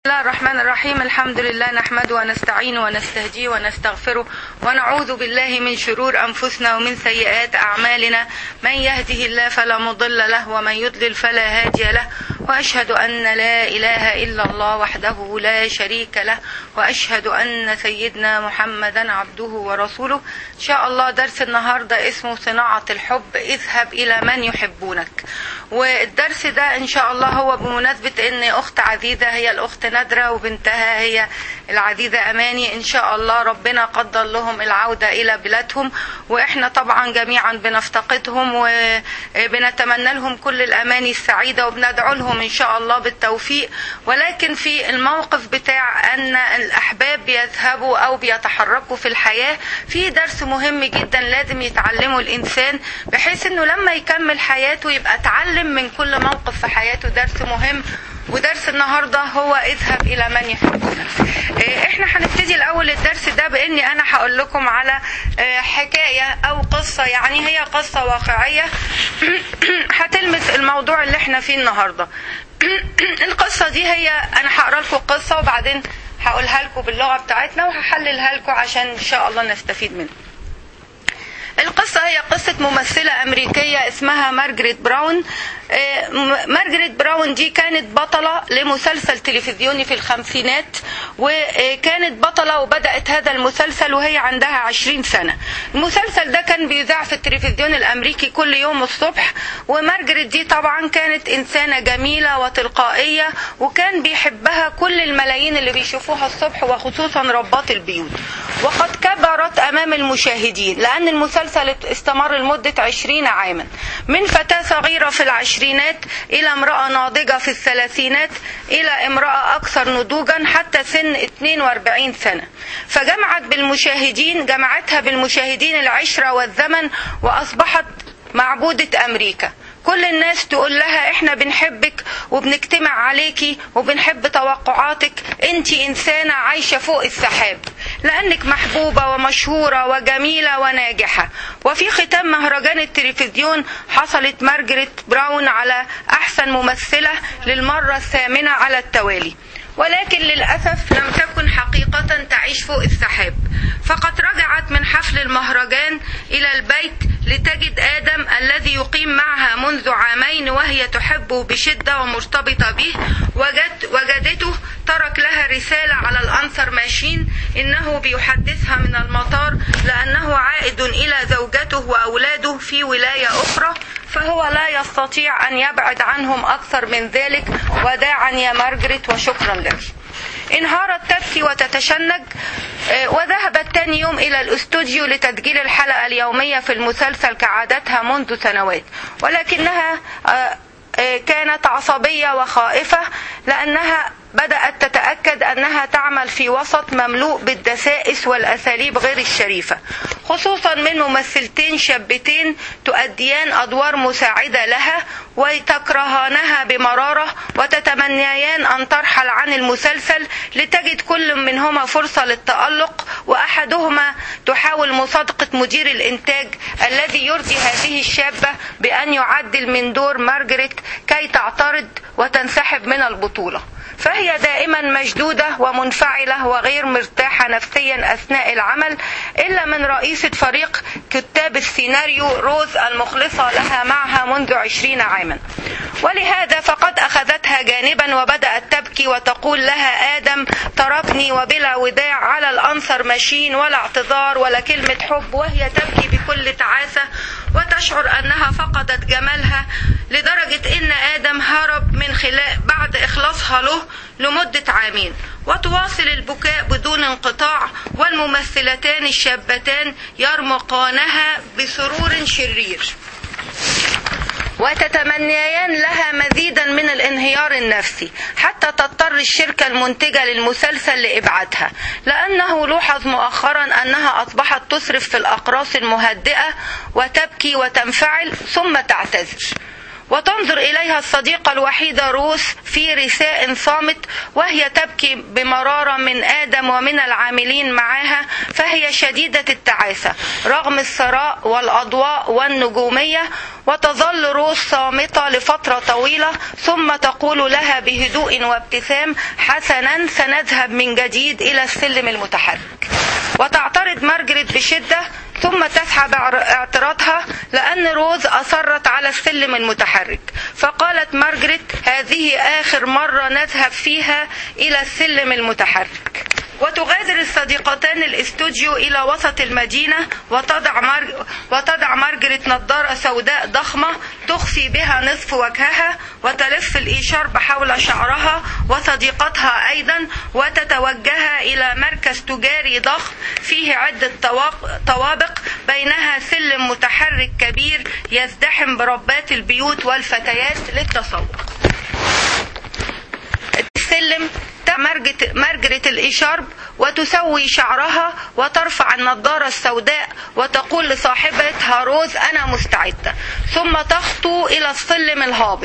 الله الرحمن الرحيم الحمد لله نحمده ونستعينه ونستهديه ونستغفره ونعوذ بالله من شرور أنفسنا ومن سيئات أعمالنا من يهده الله فلا مضل له ومن يضلل فلا هادي له وأشهد أن لا إله إلا الله وحده لا شريك له وأشهد أن سيدنا محمدا عبده ورسوله إن شاء الله درس النهاردة اسمه صناعة الحب اذهب إلى من يحبونك والدرس ده إن شاء الله هو بمناسبة أن أخت عزيزة هي الأخت نادرة وبنتها هي العزيزة أماني إن شاء الله ربنا قدر لهم العودة إلى بلادهم وإحنا طبعا جميعا بنفتقدهم وبنتمنى لهم كل الأماني السعيدة وبندعو لهم إن شاء الله بالتوفيق ولكن في الموقف بتاع أن الأحباب بيذهبوا أو بيتحركوا في الحياة في درس مهم جدا لازم يتعلمه الإنسان بحيث أنه لما يكمل حياته يبقى اتعلم من كل موقف في حياته درس مهم ودرس النهارده هو اذهب الى من يحبونك احنا هنبتدي الاول الدرس ده باني انا هقول لكم على حكايه او قصه يعني هي قصه واقعيه هتلمس الموضوع اللي احنا فيه النهارده القصه دي هي انا هقرا لكم القصه وبعدين هقولها لكم باللغه بتاعتنا وهحللها لكم عشان ان شاء الله نستفيد منها القصة هي قصة ممثلة أمريكية اسمها مارجريت براون مارجريت براون دي كانت بطلة لمسلسل تلفزيوني في الخمسينات وكانت بطلة وبدأت هذا المسلسل وهي عندها عشرين سنة المسلسل ده كان بيذاع في التلفزيون الأمريكي كل يوم الصبح ومارجريت دي طبعا كانت إنسانة جميلة وتلقائية وكان بيحبها كل الملايين اللي بيشوفوها الصبح وخصوصا ربات البيوت وقد كبرت أمام المشاهدين لأن المسلسل استمر لمدة عشرين عاما من فتاة صغيرة في العشرينات إلى امرأة ناضجة في الثلاثينات إلى امرأة أكثر نضوجا حتى سن 42 سنة فجمعت بالمشاهدين جمعتها بالمشاهدين العشرة والزمن وأصبحت معبودة أمريكا كل الناس تقول لها احنا بنحبك وبنجتمع عليكي وبنحب توقعاتك انت انسانة عايشة فوق السحاب لانك محبوبة ومشهورة وجميلة وناجحة وفي ختام مهرجان التلفزيون حصلت مارجريت براون على احسن ممثلة للمرة الثامنة على التوالي ولكن للأسف لم تكن حقيقة تعيش فوق السحاب فقد رجعت من حفل المهرجان إلى البيت لتجد آدم الذي يقيم معها منذ عامين وهي تحبه بشدة ومرتبطة به وجد وجدته ترك لها رسالة على الأنصر ماشين إنه بيحدثها من المطار لأنه عائد إلى زوجته وأولاده في ولاية أخرى فهو لا يستطيع أن يبعد عنهم أكثر من ذلك وداعا يا مارجريت وشكرا لك انهارت تبكي وتتشنج وذهبت تاني يوم إلى الاستوديو لتسجيل الحلقة اليومية في المسلسل كعادتها منذ سنوات ولكنها كانت عصبية وخائفة لأنها بدأت تتأكد أنها تعمل في وسط مملوء بالدسائس والأساليب غير الشريفة خصوصا من ممثلتين شابتين تؤديان أدوار مساعدة لها وتكرهانها بمرارة وتتمنيان أن ترحل عن المسلسل لتجد كل منهما فرصة للتألق وأحدهما تحاول مصادقة مدير الإنتاج الذي يرضي هذه الشابة بأن يعدل من دور مارجريت كي تعترض وتنسحب من البطولة فهي دائما مشدودة ومنفعلة وغير مرتاحة نفسيا أثناء العمل إلا من رئيسة فريق كتاب السيناريو روز المخلصة لها معها منذ عشرين عاما ولهذا فقد أخذتها جانبا وبدأت تبكي وتقول لها آدم تركني وبلا وداع على الأنصر ماشين ولا اعتذار ولا كلمة حب وهي تبكي بكل تعاسة وتشعر أنها فقدت جمالها لدرجة إن آدم هرب من خلال بعد إخلاصها له لمدة عامين وتواصل البكاء بدون انقطاع والممثلتان الشابتان يرمقانها بسرور شرير وتتمنيان لها مزيدا من الانهيار النفسي حتى تضطر الشركة المنتجة للمسلسل لإبعادها لأنه لوحظ مؤخرا أنها أصبحت تصرف في الأقراص المهدئة وتبكي وتنفعل ثم تعتذر وتنظر إليها الصديقة الوحيدة روس في رثاء صامت وهي تبكي بمرارة من آدم ومن العاملين معها فهي شديدة التعاسة رغم الثراء والأضواء والنجومية وتظل روس صامتة لفترة طويلة ثم تقول لها بهدوء وابتسام حسنا سنذهب من جديد إلى السلم المتحرك وتعترض مارجريت بشدة ثم تسحب اعتراضها لأن روز أصرت على السلم المتحرك فقالت مارجريت هذه آخر مرة نذهب فيها إلى السلم المتحرك وتغادر الصديقتان الاستوديو إلى وسط المدينة وتضع, مارج... وتضع مارجريت نظارة سوداء ضخمة تخفي بها نصف وجهها وتلف الإيشارب حول شعرها وصديقتها أيضا وتتوجه إلى مركز تجاري ضخم فيه عدة طوابق بينها سلم متحرك كبير يزدحم بربات البيوت والفتيات للتسوق السلم مارجريت الإشارب وتسوي شعرها وترفع النظارة السوداء وتقول لصاحبتها روز أنا مستعدة ثم تخطو إلى السلم الهابط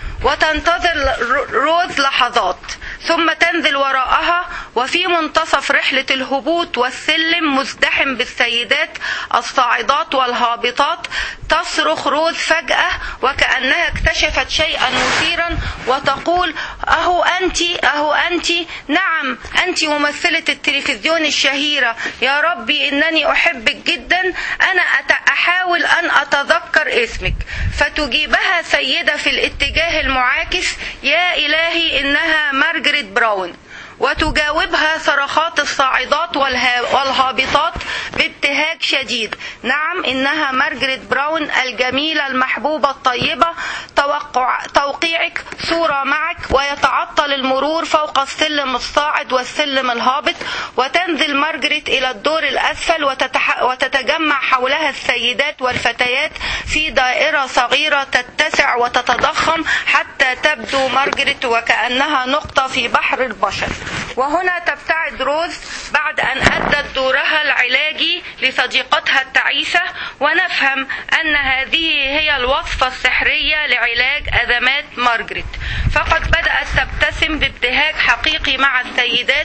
وتنتظر روز لحظات ثم تنزل وراءها وفي منتصف رحلة الهبوط والسلم مزدحم بالسيدات الصاعدات والهابطات تصرخ روز فجأة وكأنها اكتشفت شيئا مثيرا وتقول أهو أنت أهو أنت نعم أنت ممثلة التلفزيون الشهيرة يا ربي إنني أحبك جدا أنا أحاول أن أتذكر اسمك فتجيبها سيدة في الاتجاه المعاكس يا إلهي إنها مارجريت براون وتجاوبها صرخات الصاعدات والهابطات بابتهاج شديد نعم إنها مارجريت براون الجميلة المحبوبة الطيبة توقع توقيعك صورة معك ويتعطل المرور فوق السلم الصاعد والسلم الهابط وتنزل مارجريت إلى الدور الأسفل وتتح... وتتجمع حولها السيدات والفتيات في دائرة صغيرة تتسع وتتضخم حتى تبدو مارجريت وكأنها نقطة في بحر البشر وهنا تبتعد روز بعد أن أدت دورها العلاجي لصديقتها التعيسة ونفهم أن هذه هي الوصفة السحرية لعلاج أزمات مارجريت فقد بدأت تبتسم بابتهاج حقيقي مع السيدات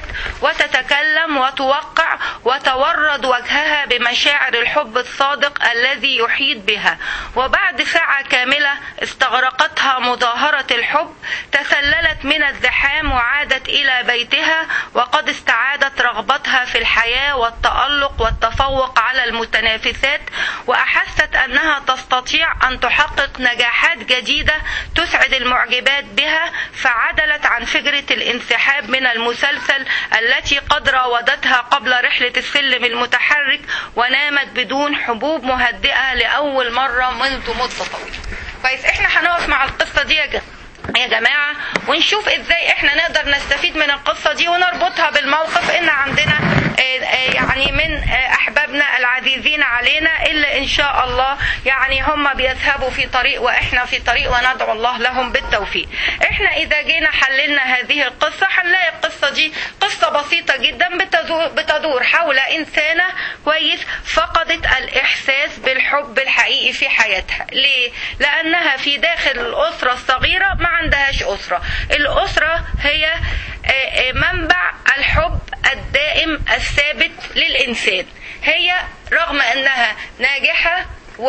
وتتكلم وتوقع وتورد وجهها بمشاعر الحب الصادق الذي يحيط بها وبعد ساعة كاملة استغرقتها مظاهرة الحب تسللت من الزحام وعادت إلى بيتها وقد استعادت رغبتها في الحياة والتألق والتفوق على المتنافسات وأحست أنها تستطيع أن تحقق نجاحات جديدة تسعد المعجبات بها فعدلت عن فكرة الانسحاب من المسلسل التي قد راودتها قبل رحلة السلم المتحرك ونامت بدون حبوب مهدئة لأول مرة منذ مدة طويلة كويس احنا هنقف مع القصة دي يا جماعة يا جماعة ونشوف ازاي احنا نقدر نستفيد من القصة دي ونربطها بالموقف ان عندنا يعني من احبابنا العزيزين علينا اللي ان شاء الله يعني هم بيذهبوا في طريق واحنا في طريق وندعو الله لهم بالتوفيق احنا اذا جينا حللنا هذه القصة هنلاقي القصة دي قصة بسيطة جدا بتدور حول انسانة كويس فقدت الاحساس بالحب الحقيقي في حياتها ليه لانها في داخل الاسرة الصغيرة ما عندهاش اسرة الاسرة هي منبع الحب الدائم الثابت للإنسان هي رغم أنها ناجحة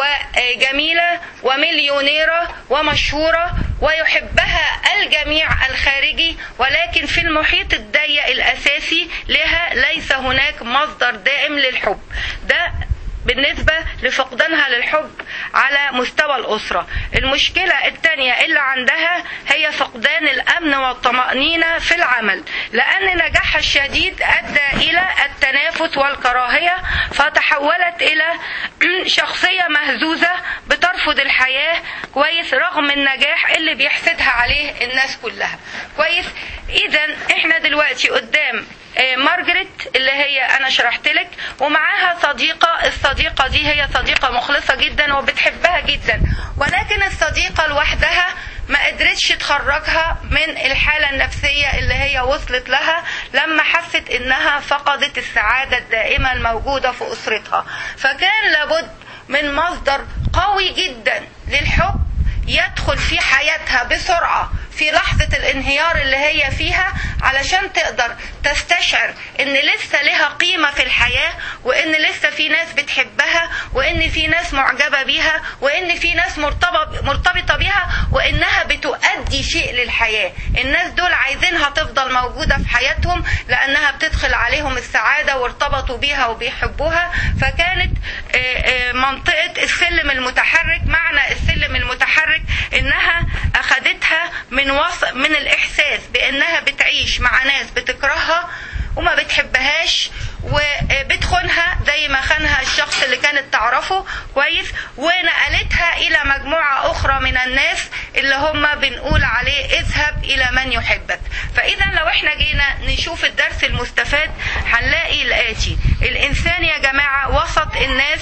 وجميلة ومليونيرة ومشهورة ويحبها الجميع الخارجي ولكن في المحيط الضيق الأساسي لها ليس هناك مصدر دائم للحب ده بالنسبة لفقدانها للحب على مستوى الأسرة المشكلة الثانية اللي عندها هي فقدان الأمن والطمأنينة في العمل لأن نجاحها الشديد أدى إلى التنافس والكراهية فتحولت إلى شخصية مهزوزة بترفض الحياة كويس رغم النجاح اللي بيحسدها عليه الناس كلها كويس إذا إحنا دلوقتي قدام مارجريت اللي هي انا شرحت لك ومعاها صديقه الصديقه دي هي صديقه مخلصه جدا وبتحبها جدا ولكن الصديقه لوحدها ما قدرتش تخرجها من الحالة النفسية اللي هي وصلت لها لما حست انها فقدت السعادة الدائمة الموجودة في اسرتها فكان لابد من مصدر قوي جدا للحب يدخل في حياتها بسرعة في لحظة الانهيار اللي هي فيها علشان تقدر تستشعر ان لسه لها قيمة في الحياة وان لسه في ناس بتحبها وان في ناس معجبة بيها وان في ناس مرتبط مرتبطة بيها وانها بتؤدي شيء للحياة الناس دول عايزينها تفضل موجودة في حياتهم لانها بتدخل عليهم السعادة وارتبطوا بيها وبيحبوها فكانت منطقة السلم المتحرك معنى السلم المتحرك انها اخدتها من وص... من الاحساس بانها بتعيش مع ناس بتكرهها وما بتحبهاش وبتخونها زي ما خانها الشخص اللي كانت تعرفه كويس ونقلتها الى مجموعة اخرى من الناس اللي هم بنقول عليه اذهب الى من يحبك فاذا لو احنا جينا نشوف الدرس المستفاد هنلاقي الاتي الانسان يا جماعة وسط الناس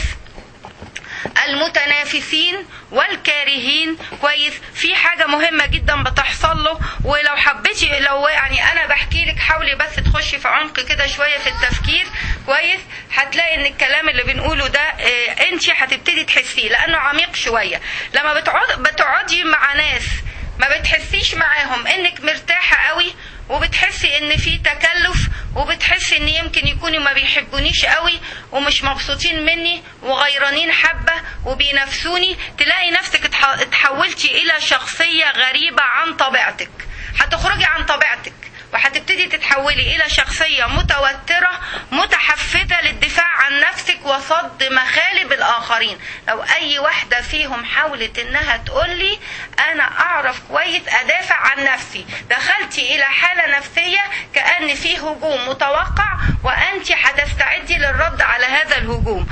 المتنافسين والكارهين كويس في حاجة مهمة جدا بتحصل له ولو حبيتي لو يعني انا بحكي لك حاولي بس تخشي في عمق كده شوية في التفكير كويس هتلاقي ان الكلام اللي بنقوله ده اه انت هتبتدي تحسيه لانه عميق شوية لما بتقعد بتقعدي مع ناس ما بتحسيش معاهم انك مرتاحة قوي وبتحسي ان في تكلف وبتحسي ان يمكن يكونوا ما بيحبونيش قوي ومش مبسوطين مني وغيرانين حبة وبينافسوني تلاقي نفسك اتحولتي الى شخصية غريبة عن طبيعتك هتخرجي عن طبيعتك وهتبتدي تتحولي الى شخصية متوترة متحفزة للدفاع عن نفسك وصد مخالب الاخرين لو اي واحدة فيهم حاولت انها تقول لي انا اعرف كويس ادافع عن نفسي دخلتي الى حالة نفسية كأن في هجوم متوقع وانت هتستعدي للرد على هذا الهجوم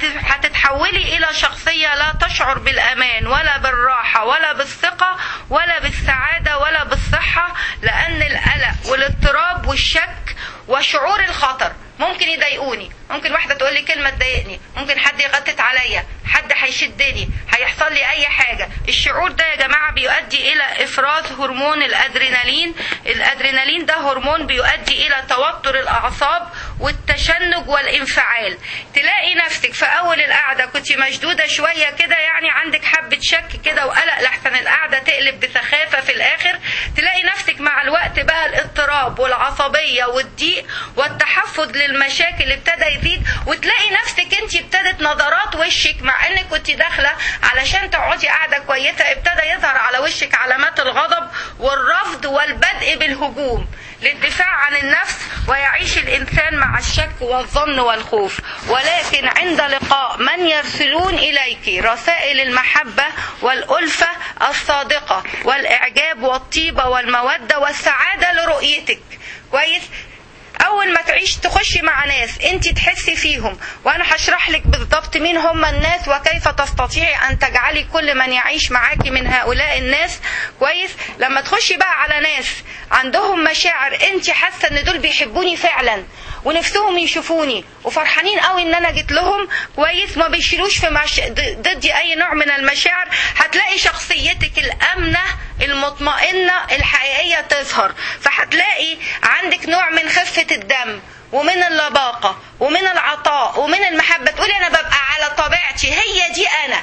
هتتحولي الى شخصية لا تشعر بالامان ولا بالراحة ولا بالثقة ولا بالسعادة ولا بالصحة لان القلق والاضطراب والشك وشعور الخطر ممكن يضايقوني ممكن واحده تقول لي كلمه تضايقني ممكن حد يغتت عليا حد هيشدني هيحصل لي اي حاجه الشعور ده يا جماعه بيؤدي الى افراز هرمون الادرينالين الادرينالين ده هرمون بيؤدي الى توتر الاعصاب والتشنج والانفعال تلاقي نفسك في اول القعده كنت مشدوده شويه كده يعني عندك حبه شك كده وقلق لحسن القعده تقلب بسخافه في الاخر تلاقي نفسك مع الوقت بقى الاضطراب والعصبيه والضيق والتحفظ للمشاكل ابتدى يزيد وتلاقي نفسك انت ابتدت نظرات وشك مع انك كنت داخله علشان تقعدي قاعده كويسه ابتدى يظهر على وشك علامات الغضب والرفض والبدء بالهجوم للدفاع عن النفس ويعيش الانسان مع الشك والظن والخوف ولكن عند لقاء من يرسلون اليك رسائل المحبه والالفه الصادقه والاعجاب والطيبه والموده والسعاده لرؤيتك كويس اول ما تعيش تخشي مع ناس انت تحسي فيهم وانا هشرح لك بالضبط مين هم الناس وكيف تستطيعي ان تجعلي كل من يعيش معاكي من هؤلاء الناس كويس لما تخشي بقى على ناس عندهم مشاعر انت حاسه ان دول بيحبوني فعلا ونفسهم يشوفوني وفرحانين قوي ان انا جيت لهم كويس ما بيشيلوش في مش... ضدي اي نوع من المشاعر هتلاقي شخصيتك الامنه المطمئنه الحقيقيه تظهر فهتلاقي عندك نوع من خفه الدم ومن اللباقه ومن العطاء ومن المحبه تقولي انا ببقى على طبيعتي هي دي انا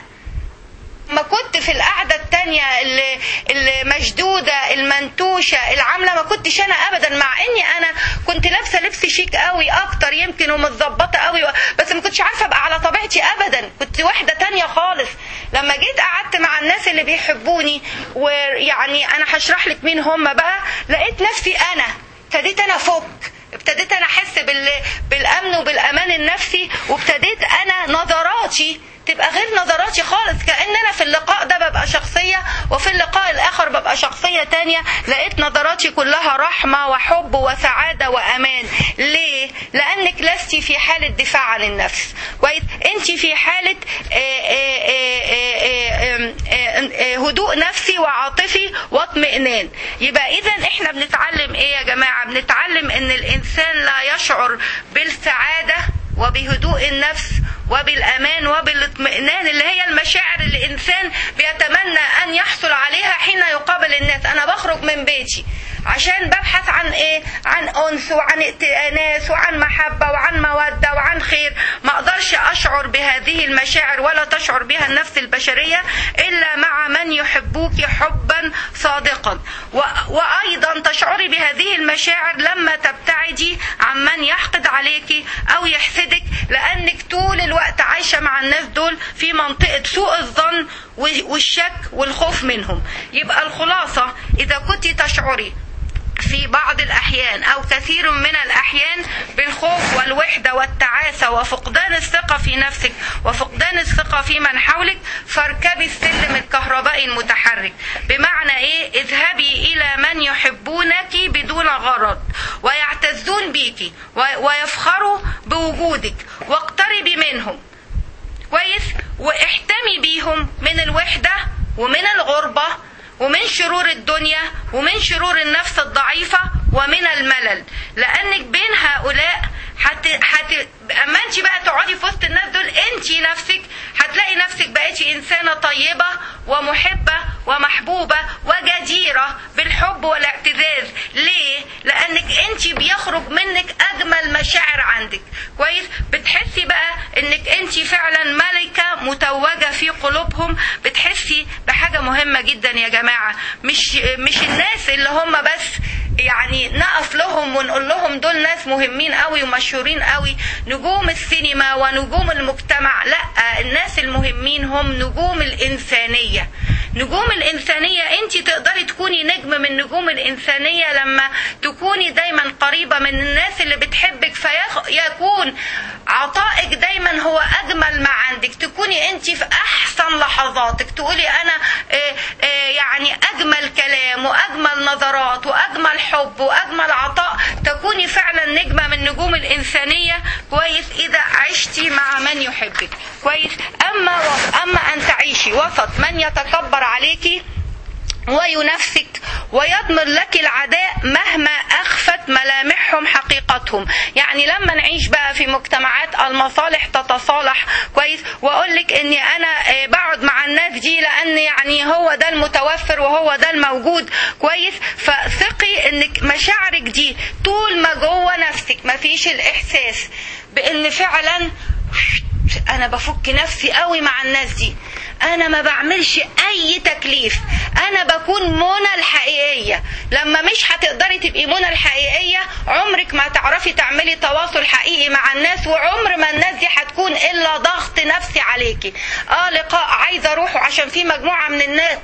ما كنت في القعدة التانية المشدودة المنتوشة العاملة ما كنتش أنا أبدا مع إني أنا كنت لابسة لبس شيك قوي أكتر يمكن ومتظبطة قوي بس ما كنتش عارفة أبقى على طبيعتي أبدا كنت واحدة تانية خالص لما جيت قعدت مع الناس اللي بيحبوني ويعني أنا هشرح لك مين هم بقى لقيت نفسي أنا ابتديت أنا فك ابتديت أنا أحس بالأمن وبالأمان النفسي وابتديت أنا نظراتي تبقى غير نظراتي خالص كأن أنا في اللقاء ده ببقى شخصية وفي اللقاء الآخر ببقى شخصية تانية لقيت نظراتي كلها رحمة وحب وسعادة وأمان ليه؟ لأنك لست في حالة دفاع عن النفس كويس أنت في حالة هدوء نفسي وعاطفي واطمئنان يبقى إذا إحنا بنتعلم إيه يا جماعة؟ بنتعلم إن الإنسان لا يشعر بالسعادة وبهدوء النفس وبالامان وبالاطمئنان اللي هي المشاعر اللي الانسان بيتمنى ان يحصل عليها حين يقابل الناس انا بخرج من بيتي عشان ببحث عن ايه عن انس وعن اناس وعن محبه وعن موده وعن خير ما اقدرش اشعر بهذه المشاعر ولا تشعر بها النفس البشريه الا مع من يحبوك حبا صادقا و... وايضا تشعري بهذه المشاعر لما تبتعدي عن من يحقد عليك او يحسدك لانك طول الوقت عايشه مع الناس دول في منطقه سوء الظن والشك والخوف منهم يبقى الخلاصه اذا كنت تشعري في بعض الأحيان أو كثير من الأحيان بالخوف والوحدة والتعاسة وفقدان الثقة في نفسك وفقدان الثقة في من حولك فاركبي السلم الكهربائي المتحرك بمعنى إيه اذهبي إلى من يحبونك بدون غرض ويعتزون بيك ويفخروا بوجودك واقتربي منهم كويس واحتمي بيهم من الوحدة ومن الغربة ومن شرور الدنيا ومن شرور النفس الضعيفة ومن الملل لأنك بين هؤلاء حت... حت... اما انت بقى تقعدي في وسط الناس دول انت نفسك هتلاقي نفسك بقيتي انسانه طيبه ومحبه ومحبوبه وجديره بالحب والاعتزاز ليه لانك انت بيخرج منك اجمل مشاعر عندك كويس بتحسي بقى انك انت فعلا ملكه متوجه في قلوبهم بتحسي بحاجه مهمه جدا يا جماعه مش مش الناس اللي هم بس يعني نقف لهم ونقول لهم دول ناس مهمين قوي ومشهورين قوي نجوم السينما ونجوم المجتمع لا الناس المهمين هم نجوم الإنسانية نجوم الإنسانية أنت تقدري تكوني نجم من نجوم الإنسانية لما تكوني دايما قريبة من الناس اللي بتحبك فيكون عطائك دايما هو أجمل ما عندك تكوني أنت في أحسن لحظاتك تقولي أنا آه آه يعني أجمل كلام وأجمل نظرات وأجمل حب وأجمل عطاء تكوني فعلا نجمة من نجوم الإنسانية كويس إذا عشتي مع من يحبك كويس أما أما أن تعيشي وسط من يتكبر عليكي وينفسك ويضمر لك العداء مهما أخفت ملامحهم حقيقتهم يعني لما نعيش بقى في مجتمعات المصالح تتصالح كويس وأقول لك أني أنا بقعد مع الناس دي لأن يعني هو ده المتوفر وهو ده الموجود كويس فثقي أنك مشاعرك دي طول ما جوه نفسك مفيش الإحساس بأن فعلا انا بفك نفسي قوي مع الناس دي انا ما بعملش اي تكليف انا بكون منى الحقيقيه لما مش هتقدري تبقي منى الحقيقيه عمرك ما تعرفي تعملي تواصل حقيقي مع الناس وعمر ما الناس دي هتكون الا ضغط نفسي عليكي اه لقاء عايزه اروحه عشان في مجموعه من الناس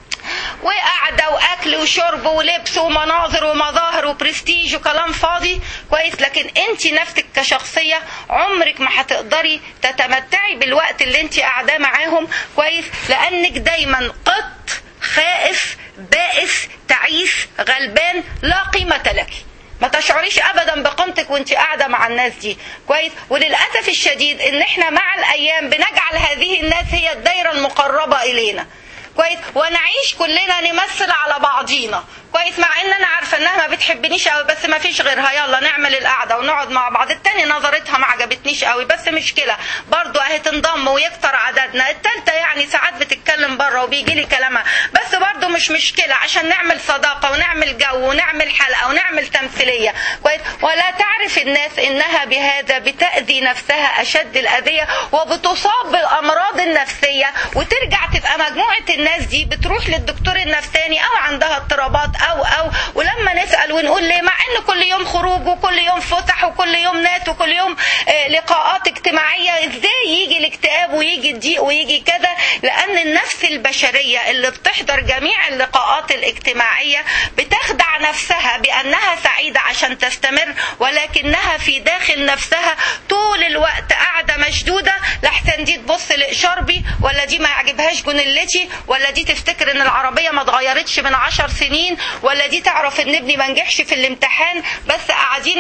وقعدة وأكل وشرب ولبس ومناظر ومظاهر وبرستيج وكلام فاضي كويس لكن أنت نفسك كشخصية عمرك ما هتقدري تتمتعي بالوقت اللي أنت قاعداه معاهم كويس لأنك دايما قط خائف بائس تعيس غلبان لا قيمة لك ما تشعريش ابدا بقيمتك وانت قاعده مع الناس دي كويس وللاسف الشديد ان احنا مع الايام بنجعل هذه الناس هي الدايره المقربه الينا كويس ونعيش كلنا نمثل على بعضينا كويس مع ان انا عارفه انها ما بتحبنيش قوي بس ما فيش غيرها يلا نعمل القعده ونقعد مع بعض التاني نظرتها ما عجبتنيش قوي بس مشكله برضو اهي تنضم ويكتر عددنا التالتة يعني ساعات بتتكلم بره وبيجي لي كلامها بس برضو مش مشكله عشان نعمل صداقه ونعمل جو ونعمل حلقه ونعمل تمثيليه كويس ولا تعرف الناس انها بهذا بتاذي نفسها اشد الاذيه وبتصاب بالامراض النفسيه وترجع تبقى مجموعه الناس دي بتروح للدكتور النفساني او عندها اضطرابات او او ولما نسال ونقول ليه مع ان كل يوم خروج وكل يوم فسح وكل يوم ناس وكل يوم لقاءات اجتماعيه ازاي يجي الاكتئاب ويجي الضيق ويجي كذا لان النفس البشريه اللي بتحضر جميع اللقاءات الاجتماعيه بتخدع نفسها بانها سعيده عشان تستمر ولكنها في داخل نفسها طول الوقت قاعده مشدوده لحسن دي تبص لشربي ولا دي ما يعجبهاش جونيلتي ولا دي تفتكر ان العربيه ما اتغيرتش من عشر سنين ولا دي تعرف ان ابني ما نجحش في الامتحان بس قاعدين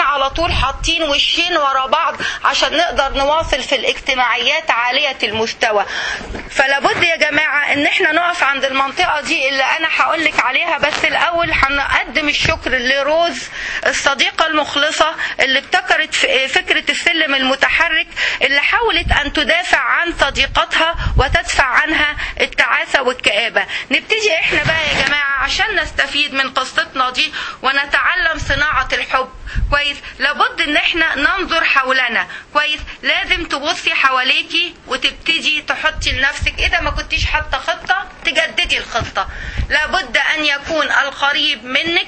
على طول حاطين وشين ورا بعض عشان نقدر نواصل في الاجتماعيات عالية المستوى فلا بد يا جماعة ان احنا نقف عند المنطقة دي اللي انا هقول لك عليها بس الاول هنقدم الشكر لروز الصديقة المخلصة اللي ابتكرت فكرة السلم المتحرك اللي حاولت ان تدافع عن صديقتها وتدفع عنها التعاسة والكآبة نبتدي احنا بقى يا جماعة عشان نستفيد من قصتنا دي ونتعلم صناعة الحب كويس لابد ان احنا ننظر حولنا كويس لازم تبصي حواليكي وتبتدي تحطي لنفسك اذا ما كنتيش حاطه خطه تجددي الخطه لابد ان يكون القريب منك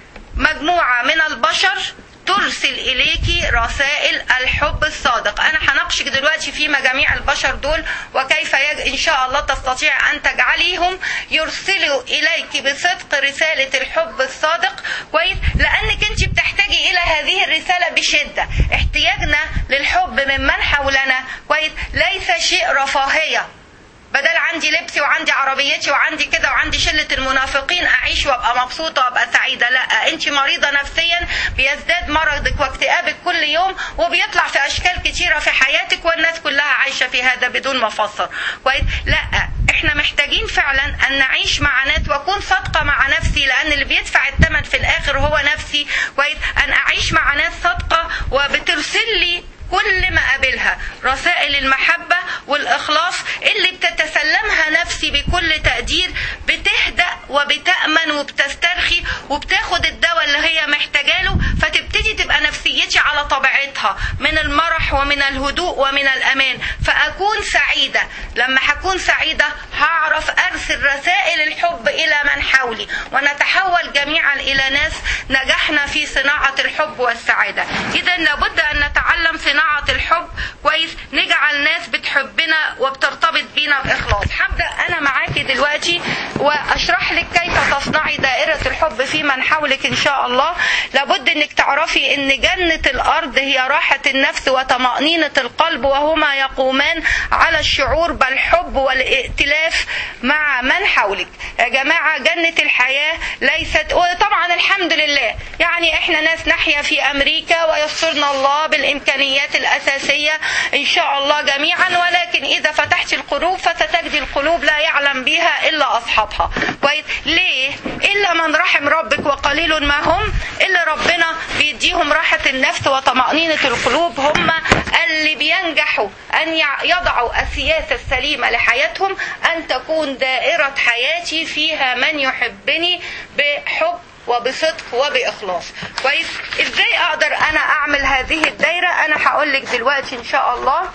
مجموعه من البشر ترسل إليك رسائل الحب الصادق أنا هناقشك دلوقتي في مجاميع البشر دول وكيف يج... إن شاء الله تستطيع أن تجعليهم يرسلوا إليك بصدق رسالة الحب الصادق كويس لأنك أنت بتحتاجي إلى هذه الرسالة بشدة احتياجنا للحب ممن حولنا كويس ليس شيء رفاهية بدل عندي لبسي وعندي عربيتي وعندي كده وعندي شلة المنافقين أعيش وأبقى مبسوطة وأبقى سعيدة لا أنت مريضة نفسيا بيزداد مرضك واكتئابك كل يوم وبيطلع في أشكال كتيرة في حياتك والناس كلها عايشة في هذا بدون مفسر كويس لا احنا محتاجين فعلا ان نعيش مع ناس واكون صادقه مع نفسي لان اللي بيدفع الثمن في الاخر هو نفسي كويس ان اعيش مع ناس صادقه وبترسل لي كل ما قابلها رسائل المحبة والإخلاص اللي بتتسلمها نفسي بكل تقدير بتهدأ وبتأمن وبتسترخي وبتاخد الدواء اللي هي محتاجاله فتبتدي تبقى نفسيتي على طبيعتها من المرح ومن الهدوء ومن الأمان فأكون سعيدة لما هكون سعيدة هعرف أرسل رسائل الحب إلى من حولي ونتحول جميعا إلى ناس نجحنا في صناعة الحب والسعادة إذا لابد أن نتعلم صناعة الحب كويس نجعل ناس بتحبنا وبترتبط بينا بإخلاص هبدأ أنا معاكي دلوقتي وأشرح لك كيف تصنعي دائرة الحب في من حولك إن شاء الله لابد أنك تعرفي أن جنة الأرض هي راحة النفس وطمأنينة القلب وهما يقومان على الشعور بالحب والائتلاف مع من حولك يا جماعة جنة الحياة ليست وطبعا الحمد لله يعني احنا ناس نحيا في أمريكا ويسرنا الله بالإمكانيات الأساسية إن شاء الله جميعا ولكن إذا فتحت القلوب فستجدي القلوب لا يعلم بها إلا أصحابها كويس ليه إلا من رحم ربك وقليل ما هم إلا ربنا بيديهم راحة النفس وطمأنينة القلوب هم اللي بينجحوا أن يضعوا السياسة السليمة لحياتهم أن تكون دائرة حياتي فيها من يحبني بحب وبصدق وبإخلاص كويس ازاي اقدر انا اعمل هذه الدايرة انا هقول لك دلوقتي ان شاء الله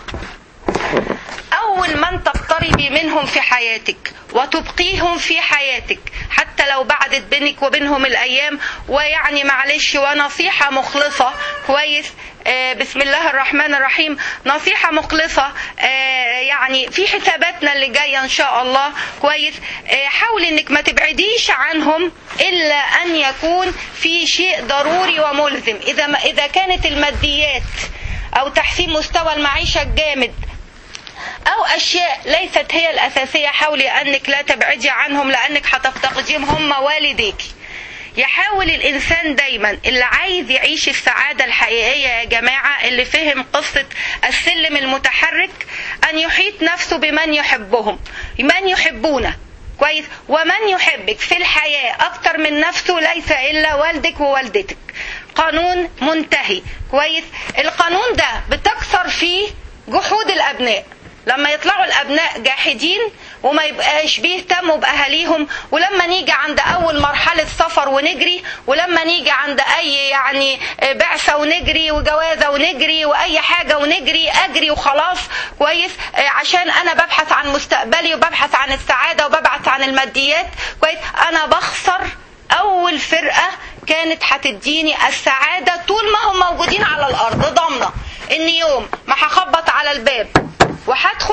اول من تقتربي منهم في حياتك وتبقيهم في حياتك حتى لو بعدت بينك وبينهم الايام ويعني معلش ونصيحة مخلصة كويس آه بسم الله الرحمن الرحيم نصيحة مخلصة آه يعني في حساباتنا اللي جاية ان شاء الله كويس آه حاولي انك ما تبعديش عنهم الا ان يكون في شيء ضروري وملزم اذا ما اذا كانت الماديات او تحسين مستوى المعيشة الجامد او اشياء ليست هي الاساسية حاولي انك لا تبعدي عنهم لانك هتفتقديهم هم والديك يحاول الانسان دايما اللي عايز يعيش السعادة الحقيقية يا جماعة اللي فهم قصة السلم المتحرك ان يحيط نفسه بمن يحبهم من يحبونه كويس ومن يحبك في الحياة اكتر من نفسه ليس الا والدك ووالدتك قانون منتهي كويس القانون ده بتكسر فيه جحود الابناء لما يطلعوا الابناء جاحدين وما يبقاش بيهتموا باهاليهم ولما نيجي عند اول مرحله سفر ونجري ولما نيجي عند اي يعني بعثه ونجري وجوازه ونجري واي حاجه ونجري اجري وخلاص كويس عشان انا ببحث عن مستقبلي وببحث عن السعاده وببحث عن الماديات كويس انا بخسر اول فرقه كانت هتديني السعاده طول ما هم موجودين على الارض ضامنه ان يوم ما هخبط على الباب وهدخل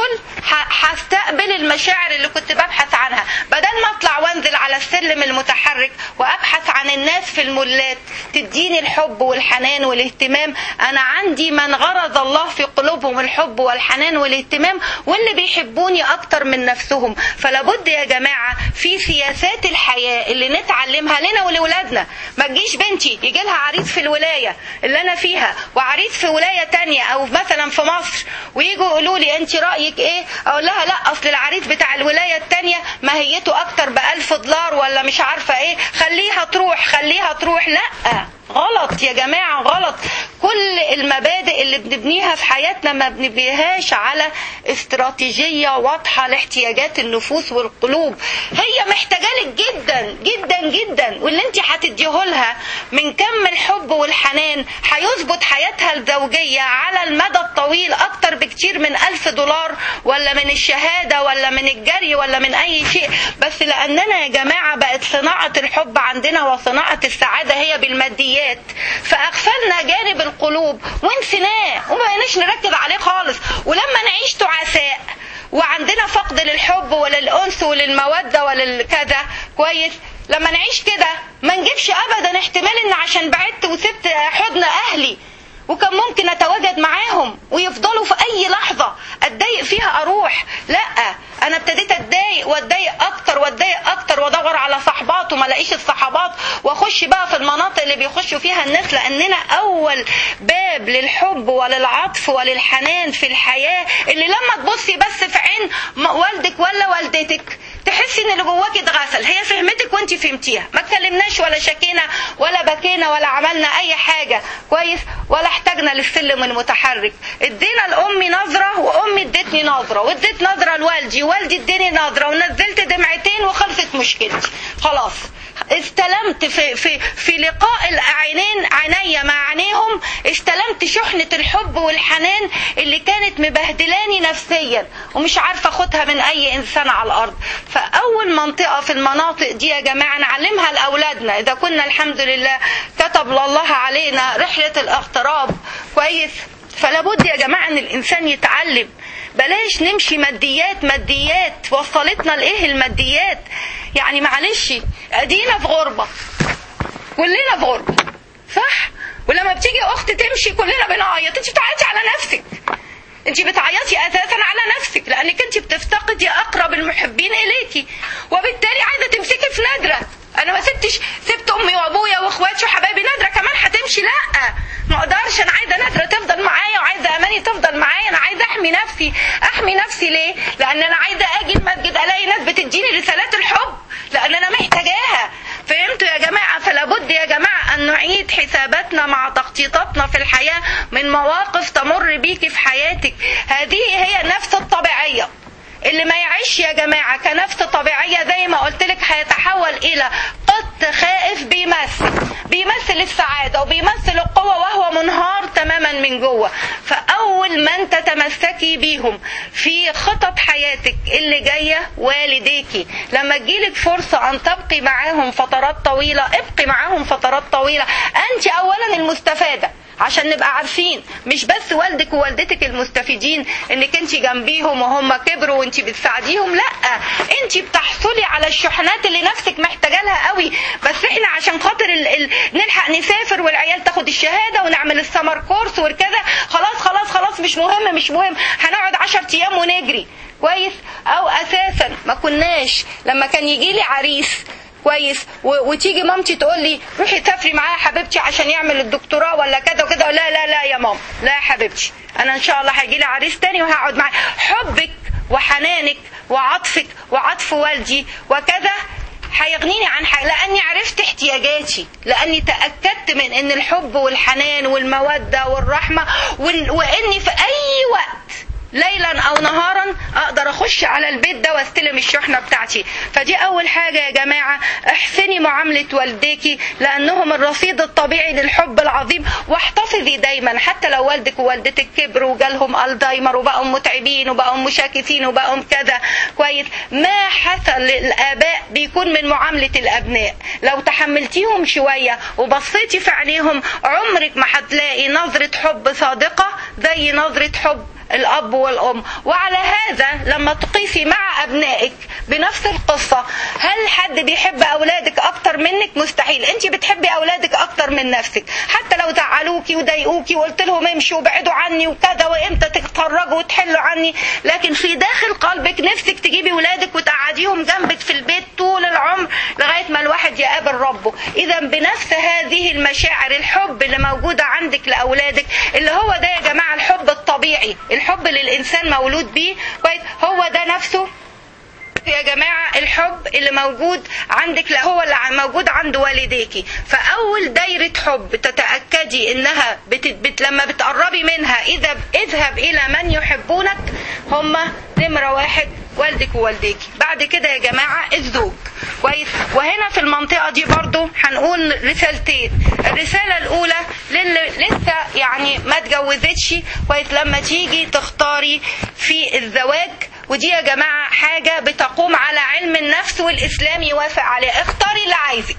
هستقبل المشاعر اللي كنت ببحث عنها بدل ما اطلع وانزل على السلم المتحرك وابحث عن الناس في المولات تديني الحب والحنان والاهتمام انا عندي من غرز الله في قلوبهم الحب والحنان والاهتمام واللي بيحبوني اكتر من نفسهم فلابد يا جماعه في سياسات الحياه اللي نتعلمها لنا ولولادنا ما تجيش بنتي يجي لها عريس في الولايه اللي انا فيها وعريس في ولايه تانية او مثلا في مصر ويجوا يقولوا لي انت رايك ايه اقول لها لا اصل العريس بتاع الولايه التانية ماهيته اكتر بألف دولار ولا مش عارفه ايه خليها تروح خليها تروح لا غلط يا جماعة غلط كل المبادئ اللي بنبنيها في حياتنا ما بنبنيهاش على استراتيجية واضحة لاحتياجات النفوس والقلوب هي محتاجالك جدا جدا جدا واللي انت هتديهولها من كم الحب والحنان هيظبط حياتها الزوجية على المدى الطويل اكتر بكتير من ألف دولار ولا من الشهادة ولا من الجري ولا من اي شيء بس لاننا يا جماعة بقت صناعة الحب عندنا وصناعة السعادة هي بالماديات النفسيات فاغفلنا جانب القلوب ونسيناه وما بقيناش نركز عليه خالص ولما نعيش تعساء وعندنا فقد للحب وللانس وللموده وللكذا كويس لما نعيش كده ما نجيبش ابدا احتمال ان عشان بعدت وسبت حضن اهلي وكان ممكن اتواجد معاهم ويفضلوا في اي لحظه اتضايق فيها اروح لا انا ابتديت اتضايق واتضايق اكتر واتضايق اكتر وادور على صحبات وما الاقيش الصحبات واخش بقى في المناطق اللي بيخشوا فيها الناس لاننا اول باب للحب وللعطف وللحنان في الحياه اللي لما تبصي بس في عين والدك ولا والدتك تحسي ان اللي جواك اتغسل هي فهمتك وانت فهمتيها ما اتكلمناش ولا شكينا ولا بكينا ولا عملنا اي حاجه كويس ولا احتاجنا للسلم المتحرك ادينا لامي نظره وامي ادتني نظره واديت نظره لوالدي والدي اداني نظره ونزلت دمعتين وخلصت مشكلتي خلاص استلمت في في في لقاء العينين عينيا مع عينيهم استلمت شحنة الحب والحنان اللي كانت مبهدلاني نفسيا ومش عارفة اخدها من اي انسان على الارض فاول منطقة في المناطق دي يا جماعة نعلمها لاولادنا اذا كنا الحمد لله كتب الله علينا رحلة الاغتراب كويس فلابد يا جماعة ان الانسان يتعلم بلاش نمشي ماديات ماديات وصلتنا لايه الماديات يعني معلش ادينا في غربه كلنا في غربه صح ولما بتيجي اخت تمشي كلنا بنعيط انت بتعيطي على نفسك انت بتعيطي اساسا على نفسك لانك انت بتفتقدي اقرب المحبين اليكي وبالتالي عايزه تمسكي في نادره انا ما سبتش سبت امي وابويا واخواتي وحبايبي نادره كمان هتمشي لا ما اقدرش انا عايزه نادره تفضل معايا وعايزه اماني تفضل معايا انا عايزه احمي نفسي احمي نفسي ليه لان انا عايزه اجي المسجد الاقي ناس بتديني رسالات الحب لان انا محتاجاها فهمتوا يا جماعه فلا بد يا جماعه ان نعيد حساباتنا مع تخطيطاتنا في الحياه من مواقف تمر بيكي في حياتك هذه هي النفس الطبيعيه اللي ما يعيش يا جماعة كنفس طبيعية زي ما قلت لك هيتحول إلى قط خائف بيمثل بيمثل السعادة وبيمثل القوة وهو منهار تماما من جوه فأول من تتمسكي بيهم في خطط حياتك اللي جاية والديكي لما تجيلك فرصة أن تبقي معاهم فترات طويلة ابقي معاهم فترات طويلة أنت أولا المستفادة عشان نبقى عارفين مش بس والدك ووالدتك المستفيدين انك انت جنبيهم وهم كبروا وانت بتساعديهم لا انت بتحصلي على الشحنات اللي نفسك محتاجه لها قوي بس احنا عشان خاطر ال... ال... نلحق نسافر والعيال تاخد الشهاده ونعمل السمر كورس وكذا خلاص خلاص خلاص مش مهم مش مهم هنقعد 10 ايام ونجري كويس او اساسا ما كناش لما كان يجي لي عريس كويس و... وتيجي مامتي تقول لي روحي سافري معايا حبيبتي عشان يعمل الدكتوراه ولا كذا وكذا لا لا لا يا ماما لا يا حبيبتي انا ان شاء الله هيجي لي عريس تاني وهقعد معاه حبك وحنانك وعطفك وعطف والدي وكذا هيغنيني عن حاجة لأني عرفت احتياجاتي لأني تأكدت من أن الحب والحنان والمودة والرحمة وإن وإني في أي وقت ليلا او نهارا اقدر اخش على البيت ده واستلم الشحنه بتاعتي فدي اول حاجه يا جماعه احسني معامله والديكي لانهم الرصيد الطبيعي للحب العظيم واحتفظي دايما حتى لو والدك ووالدتك كبروا وجالهم الزهايمر وبقوا متعبين وبقوا مشاكسين وبقوا كذا كويس ما حصل للاباء بيكون من معامله الابناء لو تحملتيهم شويه وبصيتي في عينيهم عمرك ما هتلاقي نظره حب صادقه زي نظره حب الاب والام وعلى هذا لما تقيسي مع ابنائك بنفس القصه هل حد بيحب اولادك اكتر منك مستحيل انت بتحبي اولادك اكتر من نفسك حتى لو زعلوكي وضايقوكي وقلت لهم امشوا وابعدوا عني وكذا وامتى تتفرجوا وتحلوا عني لكن في داخل قلبك نفسك تجيبي ولادك وتقعديهم جنبك في البيت طول العمر لغايه ما الواحد يقابل ربه اذا بنفس هذه المشاعر الحب اللي موجوده عندك لاولادك اللي هو ده يا جماعه الحب الطبيعي الحب اللي الانسان مولود بيه كويس هو ده نفسه يا جماعة الحب اللي موجود عندك لا هو اللي موجود عند والديكي فأول دايرة حب تتأكدي إنها بت... بت... لما بتقربي منها إذا اذهب إلى من يحبونك هما نمرة واحد والدك ووالديكي بعد كده يا جماعة الزوج كويس وهنا في المنطقة دي برضو هنقول رسالتين الرسالة الأولى للي لسه يعني ما اتجوزتش كويس لما تيجي تختاري في الزواج ودي يا جماعة حاجة بتقوم على علم النفس والإسلام يوافق عليها اختاري اللي عايزك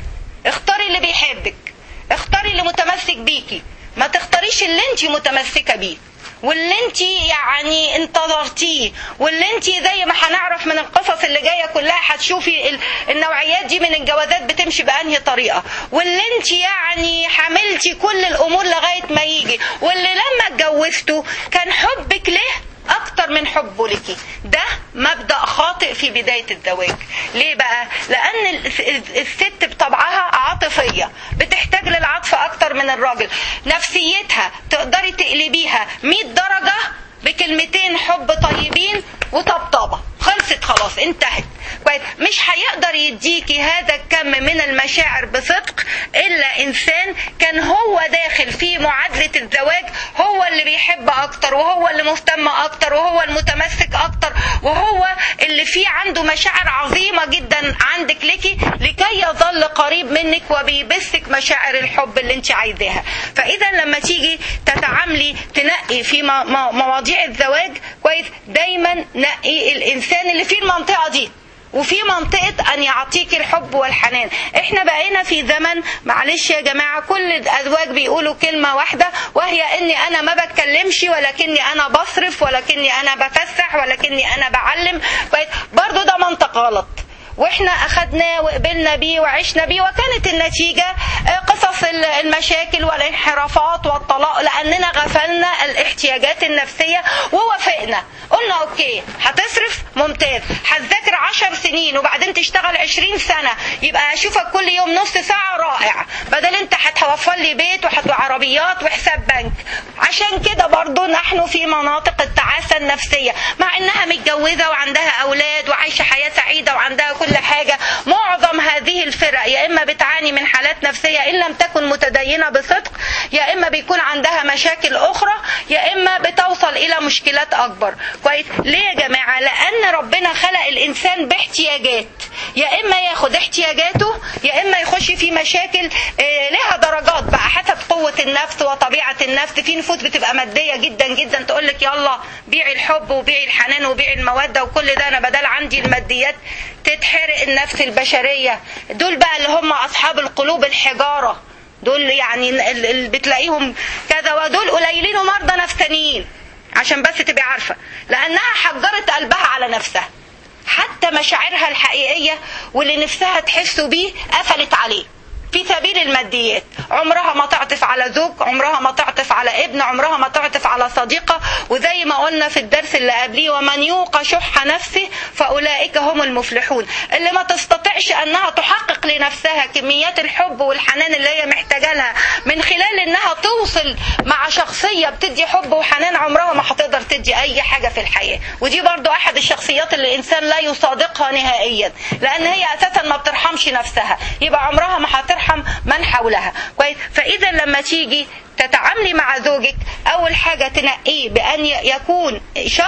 اختاري اللي بيحبك اختاري اللي متمسك بيكي ما تختاريش اللي انت متمسكة بيه واللي انت يعني انتظرتيه واللي انت زي ما هنعرف من القصص اللي جايه كلها هتشوفي النوعيات دي من الجوازات بتمشي بانهي طريقه واللي انت يعني حملتي كل الامور لغايه ما يجي واللي لما اتجوزته كان حبك له اكتر من حبه لك ده مبدا خاطئ في بدايه الزواج ليه بقى لان الست بطبعها عاطفيه بتحتاج للعطف اكتر من الراجل نفسيتها تقدري تقلبيها 100 درجه بكلمتين حب طيبين وطبطبه خلصت خلاص انتهت كويس مش هيقدر يديكي هذا الكم من المشاعر بصدق الا انسان كان هو داخل في معادله الزواج هو اللي بيحب اكتر وهو اللي مهتم اكتر وهو المتمسك اكتر وهو اللي فيه عنده مشاعر عظيمه جدا عندك ليكي لكي يظل قريب منك وبيبثك مشاعر الحب اللي انت عايزاها فاذا لما تيجي تتعاملي تنقي في مواضيع الزواج كويس دايما نقي الانسان اللي في المنطقه دي وفي منطقة أن يعطيك الحب والحنان احنا بقينا في زمن معلش يا جماعة كل الأزواج بيقولوا كلمة واحدة وهي أني أنا ما بتكلمش ولكني أنا بصرف ولكني أنا بفسح ولكني أنا بعلم برضو ده منطق غلط واحنا اخدناه وقبلنا بيه وعشنا بيه وكانت النتيجة قصص المشاكل والانحرافات والطلاق لاننا غفلنا الاحتياجات النفسية ووافقنا قلنا اوكي هتصرف ممتاز هتذاكر عشر سنين وبعدين تشتغل عشرين سنة يبقى اشوفك كل يوم نص ساعة رائع بدل انت هتوفر لي بيت وعربيات وحساب بنك عشان كده برضو نحن في مناطق التعاسة النفسية مع انها متجوزة وعندها اولاد وعايشة حياة سعيدة وعندها كل حاجة معظم هذه الفرق يا إما بتعاني من حالات نفسية إن لم تكن متدينة بصدق يا إما بيكون عندها مشاكل أخرى يا إما بتوصل إلى مشكلات أكبر كويس ليه يا جماعة لأن ربنا خلق الإنسان باحتياجات يا إما ياخد احتياجاته يا إما يخش في مشاكل لها درجات بقى حسب قوة النفس وطبيعة النفس في نفوس بتبقى مادية جدا جدا تقول لك يلا بيعي الحب وبيعي الحنان وبيعي المودة وكل ده أنا بدل عندي الماديات تتحرق النفس البشرية دول بقى اللي هم أصحاب القلوب الحجارة دول يعني اللي بتلاقيهم كذا ودول قليلين ومرضى نفسانيين عشان بس تبقي عارفة لأنها حجرت قلبها على نفسها حتى مشاعرها الحقيقية واللي نفسها تحسوا بيه قفلت عليه في سبيل الماديات عمرها ما تعطف على زوج عمرها ما تعطف على ابن عمرها ما تعطف على صديقة وزي ما قلنا في الدرس اللي قبليه ومن يوق شح نفسه فأولئك هم المفلحون اللي ما تستطيعش أنها تحقق لنفسها كميات الحب والحنان اللي هي محتاجة لها من خلال أنها توصل مع شخصية بتدي حب وحنان عمرها ما هتقدر تدي أي حاجة في الحياة ودي برضو أحد الشخصيات اللي الإنسان لا يصادقها نهائيا لأن هي أساسا ما بترحمش نفسها يبقى عمرها ما هترحم ترحم من حولها كويس فاذا لما تيجي تتعاملي مع زوجك اول حاجة تنقيه بان يكون شخص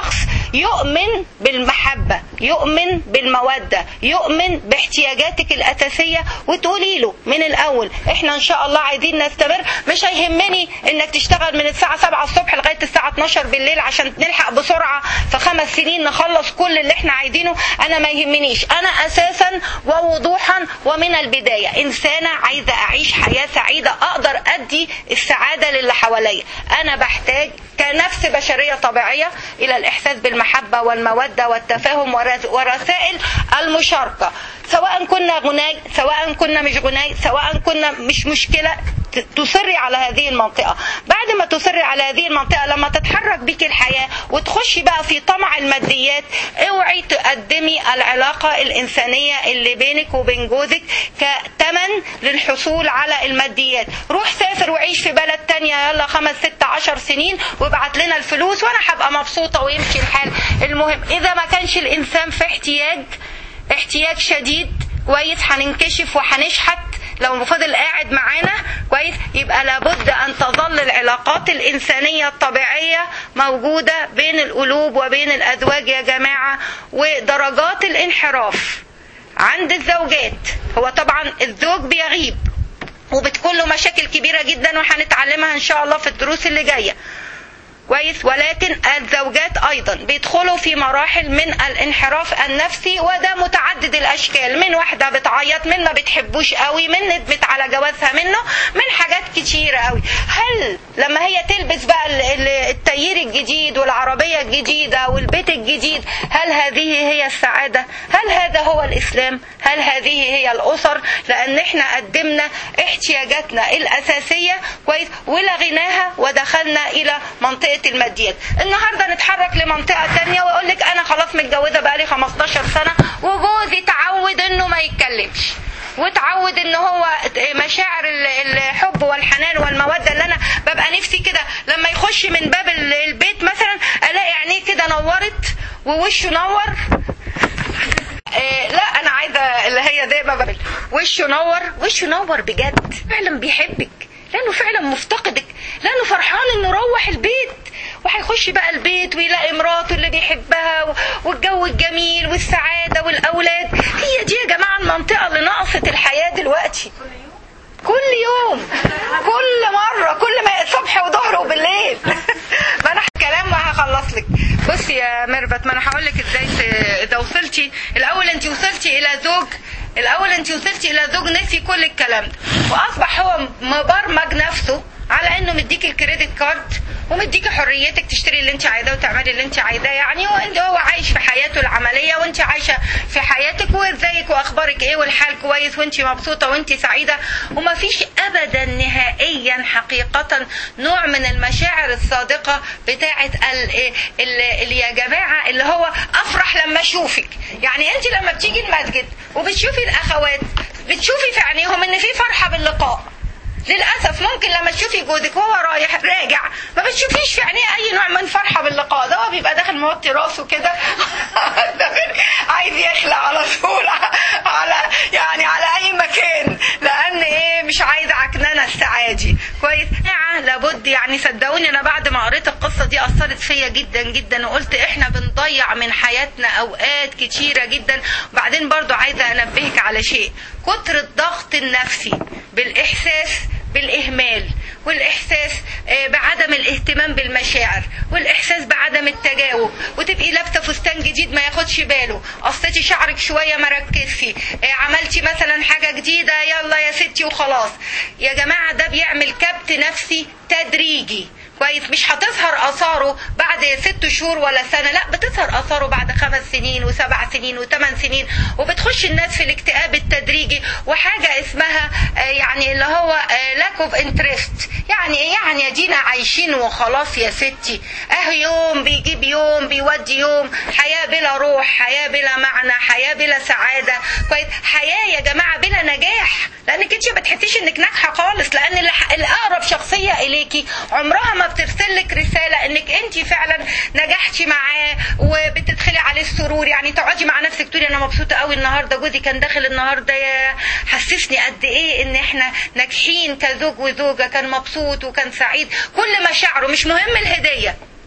يؤمن بالمحبة يؤمن بالمودة يؤمن باحتياجاتك الأساسية وتقولي له من الأول احنا إن شاء الله عايزين نستمر مش هيهمني إنك تشتغل من الساعة 7 الصبح لغاية الساعة 12 بالليل عشان نلحق بسرعة في خمس سنين نخلص كل اللي احنا عايزينه أنا ما يهمنيش أنا أساسا ووضوحا ومن البداية إنسانة عايزة أعيش حياة سعيدة أقدر أدي السعادة للي حواليا أنا بحتاج كنفس بشرية طبيعية إلى الإحساس بالمحبة والمودة والتفاهم ورسائل المشاركة سواء كنا غناي سواء كنا مش غناي سواء كنا مش مشكلة تصري على هذه المنطقة بعد ما تصري على هذه المنطقة لما تتحرك بك الحياة وتخشي بقى في طمع الماديات اوعي تقدمي العلاقة الإنسانية اللي بينك وبين جوزك كتمن للحصول على الماديات روح سافر وعيش في بلد تانية يلا خمس ست عشر سنين وابعت لنا الفلوس وانا هبقى مبسوطة ويمشي الحال المهم اذا ما كانش الانسان في احتياج احتياج شديد كويس هننكشف وهنشحت لو فضل قاعد معانا كويس يبقى لابد ان تظل العلاقات الانسانيه الطبيعيه موجوده بين القلوب وبين الازواج يا جماعه ودرجات الانحراف عند الزوجات هو طبعا الزوج بيغيب وبتكون له مشاكل كبيره جدا وهنتعلمها ان شاء الله في الدروس اللي جايه كويس ولكن الزوجات ايضا بيدخلوا في مراحل من الانحراف النفسي وده متعدد الاشكال من واحده بتعيط من ما بتحبوش قوي من ندمت على جوازها منه من حاجات كتيره قوي هل لما هي تلبس بقى التغيير الجديد والعربيه الجديده والبيت الجديد هل هذه هي السعاده هل هذا هو الاسلام هل هذه هي الاسر لان احنا قدمنا احتياجاتنا الاساسيه كويس ولغيناها ودخلنا الى منطقه الماديات النهارده نتحرك لمنطقه تانية واقول لك انا خلاص متجوزه بقالي 15 سنه وجوزي تعود انه ما يتكلمش وتعود ان هو مشاعر الحب والحنان والموده اللي انا ببقى نفسي كده لما يخش من باب البيت مثلا الاقي عينيه كده نورت ووشه نور إيه لا انا عايزه اللي هي زي ما بقول وشه نور وشه نور بجد فعلا بيحبك لانه فعلا مفتقدك لانه فرحان انه روح البيت وهيخش بقى البيت ويلاقي مراته اللي بيحبها والجو الجميل والسعاده والاولاد هي دي يا جماعه المنطقه اللي ناقصت الحياه دلوقتي كل يوم كل مره كل ما الصبح وظهر وبالليل ما انا كلام وهخلص لك بصي يا ميرفت ما انا هقول لك ازاي اذا وصلتي الاول انت وصلتي الى زوج الاول انت وصلتي الى زوج نسي كل الكلام ده واصبح هو مبرمج نفسه على انه مديك الكريدت كارد ومديكي حريتك تشتري اللي انت عايزاه وتعملي اللي انت عايزاه يعني وانت هو عايش في حياته العمليه وانت عايشه في حياتك وازيك واخبارك ايه والحال كويس وانت مبسوطه وانت سعيده وما فيش ابدا نهائيا حقيقه نوع من المشاعر الصادقه بتاعه ال ال ال يا جماعه اللي هو افرح لما اشوفك يعني انت لما بتيجي المسجد وبتشوفي الاخوات بتشوفي في عينيهم ان في فرحه باللقاء للاسف ممكن لما تشوفي جوزك وهو رايح راجع ما بتشوفيش في عينيه اي نوع من فرحه باللقاء ده هو بيبقى داخل موطي راسه كده عايز يخلع على طول على يعني على اي مكان لان ايه مش عايز عكننه السعادي كويس لابد يعني صدقوني انا بعد ما قريت القصه دي اثرت فيا جدا جدا وقلت احنا بنضيع من حياتنا اوقات كتيره جدا وبعدين برضو عايزه انبهك على شيء كتر الضغط النفسي بالاحساس بالاهمال والاحساس بعدم الاهتمام بالمشاعر والاحساس بعدم التجاوب وتبقي لابسه فستان جديد ما ياخدش باله قصتي شعرك شويه ما ركزش عملتي مثلا حاجه جديده يلا يا ستي وخلاص يا جماعه ده بيعمل كبت نفسي تدريجي كويس مش هتظهر اثاره بعد ست شهور ولا سنه لا بتظهر اثاره بعد خمس سنين وسبع سنين وثمان سنين وبتخش الناس في الاكتئاب التدريجي وحاجه اسمها يعني اللي هو لاك اوف انترست يعني يعني يا دينا عايشين وخلاص يا ستي اه يوم بيجيب يوم بيودي يوم حياه بلا روح حياه بلا معنى حياه بلا سعاده كويس حياه يا جماعه بلا نجاح لانك انت ما بتحسيش انك ناجحه خالص لان الاقرب شخصيه اليكي عمرها ما بترسل لك رساله انك انت فعلا نجحتي معاه وبتدخلي عليه السرور يعني تقعدي مع نفسك تقولي انا مبسوطه قوي النهارده جوزي كان داخل النهارده يا حسسني قد ايه ان احنا ناجحين كزوج وزوجه كان مبسوط وكان سعيد كل مشاعره مش مهم الهديه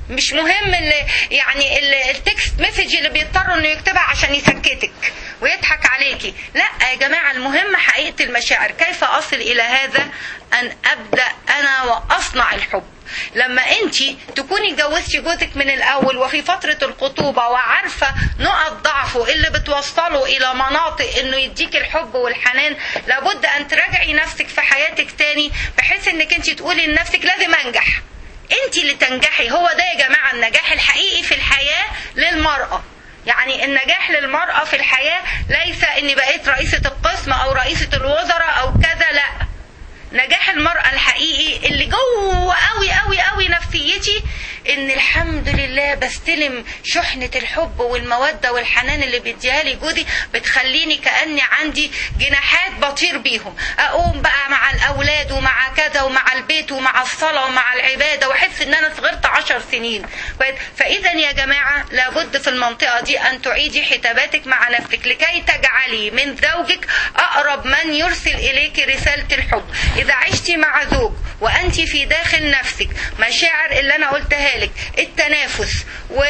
مش مهم اللي يعني اللي التكست مسج اللي بيضطر انه يكتبها عشان يسكتك ويضحك عليكي لا يا جماعة المهم حقيقة المشاعر كيف أصل إلى هذا أن أبدأ أنا وأصنع الحب لما انت تكوني اتجوزتي جوزك من الاول وفي فتره الخطوبه وعارفه نقط ضعفه اللي بتوصله الى مناطق انه يديك الحب والحنان لابد ان تراجعي نفسك في حياتك تاني بحيث انك انت تقولي لنفسك لازم انجح انت اللي تنجحي هو ده يا جماعه النجاح الحقيقي في الحياه للمراه يعني النجاح للمرأة في الحياة ليس اني بقيت رئيسة القسم او رئيسة الوزراء او كذا لا نجاح المرأة الحقيقي اللي جوه قوي قوي قوي نفسيتي ان الحمد لله بستلم شحنة الحب والمودة والحنان اللي بيديها لي جوزي بتخليني كأني عندي جناحات بطير بيهم اقوم بقى مع الاولاد ومع كذا ومع البيت ومع الصلاة ومع العبادة واحس ان انا صغرت عشر سنين فاذا يا جماعة لابد في المنطقة دي ان تعيدي حساباتك مع نفسك لكي تجعلي من زوجك اقرب من يرسل اليك رسالة الحب إذا عشتي مع زوج وأنت في داخل نفسك مشاعر اللي أنا قلتها لك التنافس و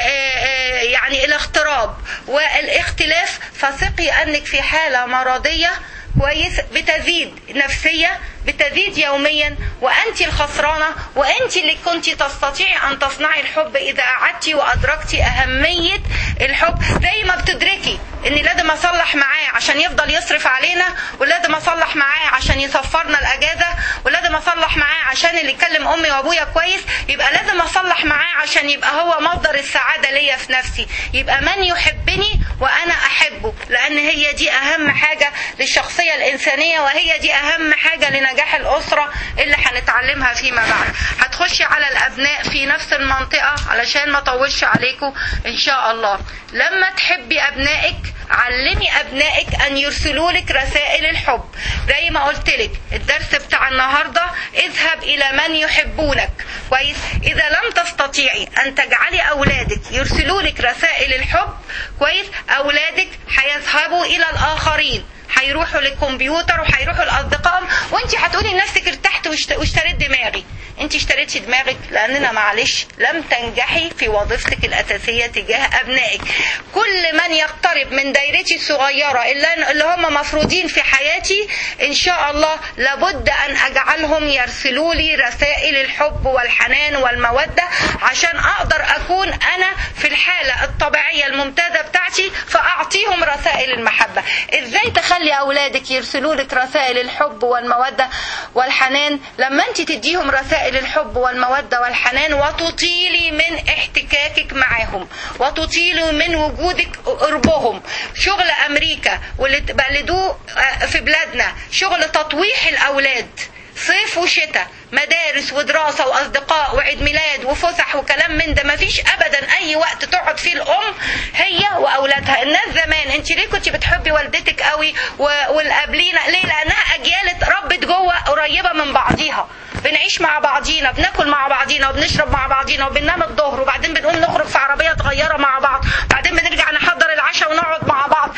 يعني الاغتراب والاختلاف فثقي أنك في حالة مرضية كويس بتزيد نفسية بتزيد يوميا وانت الخسرانه وانت اللي كنت تستطيعي ان تصنعي الحب اذا قعدتي وادركتي اهميه الحب زي ما بتدركي ان لازم اصلح معاه عشان يفضل يصرف علينا ولازم اصلح معاه عشان يسفرنا الاجازه ولازم اصلح معاه عشان اللي يكلم امي وابويا كويس يبقى لازم اصلح معاه عشان يبقى هو مصدر السعاده ليا في نفسي يبقى من يحبني وانا احبه لان هي دي اهم حاجه للشخصيه الانسانيه وهي دي اهم حاجه لنجاح نجاح الأسرة اللي هنتعلمها فيما بعد هتخشي على الأبناء في نفس المنطقة علشان ما اطولش عليكم إن شاء الله لما تحبي أبنائك علمي أبنائك أن يرسلوا لك رسائل الحب زي ما قلت لك الدرس بتاع النهاردة اذهب إلى من يحبونك كويس إذا لم تستطيعي أن تجعلي أولادك يرسلوا لك رسائل الحب كويس أولادك هيذهبوا إلى الآخرين هيروحوا للكمبيوتر وهيروحوا لاصدقائهم وانت هتقولي لنفسك ارتحت واشتريت دماغي انت اشتريتي دماغك لاننا معلش لم تنجحي في وظيفتك الاساسيه تجاه ابنائك كل من يقترب من دايرتي الصغيره اللي, اللي هم مفروضين في حياتي ان شاء الله لابد ان اجعلهم يرسلوا لي رسائل الحب والحنان والموده عشان اقدر اكون انا في الحاله الطبيعيه الممتازه بتاعتي فاعطيهم رسائل المحبه ازاي تخلي اولادك يرسلوا لك رسائل الحب والموده والحنان لما انت تديهم رسائل الحب والموده والحنان وتطيلي من احتكاكك معاهم وتطيلي من وجودك قربهم شغل امريكا واللي بلدوه في بلادنا شغل تطويح الاولاد صيف وشتاء مدارس ودراسة وأصدقاء وعيد ميلاد وفسح وكلام من ده مفيش أبدا أي وقت تقعد فيه الأم هي وأولادها الناس زمان أنت ليه كنت بتحبي والدتك قوي والقبلينا ليه لأنها أجيال اتربت جوه قريبة من بعضيها بنعيش مع بعضينا بناكل مع بعضينا وبنشرب مع بعضينا وبننام الظهر وبعدين بنقوم نخرج في عربية صغيرة مع بعض بعدين بنرجع نحضر العشاء ونقعد مع بعض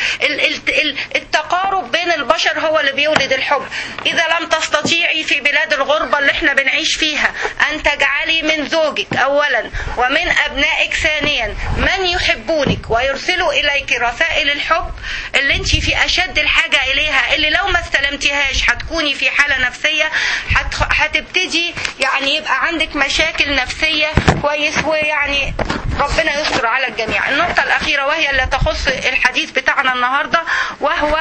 التقارب بين البشر هو اللي بيولد الحب إذا لم تستطيعي في بلاد الغربة اللي احنا بنعيش فيها أن تجعلي من زوجك أولا ومن أبنائك ثانيا من يحبونك ويرسلوا إليك رسائل الحب اللي انت في أشد الحاجة إليها اللي لو ما استلمتيهاش هتكوني في حالة نفسية هتبتدي يعني يبقى عندك مشاكل نفسية كويس ويعني ربنا يستر على الجميع النقطة الأخيرة وهي اللي تخص الحديث بتاعنا النهاردة وهو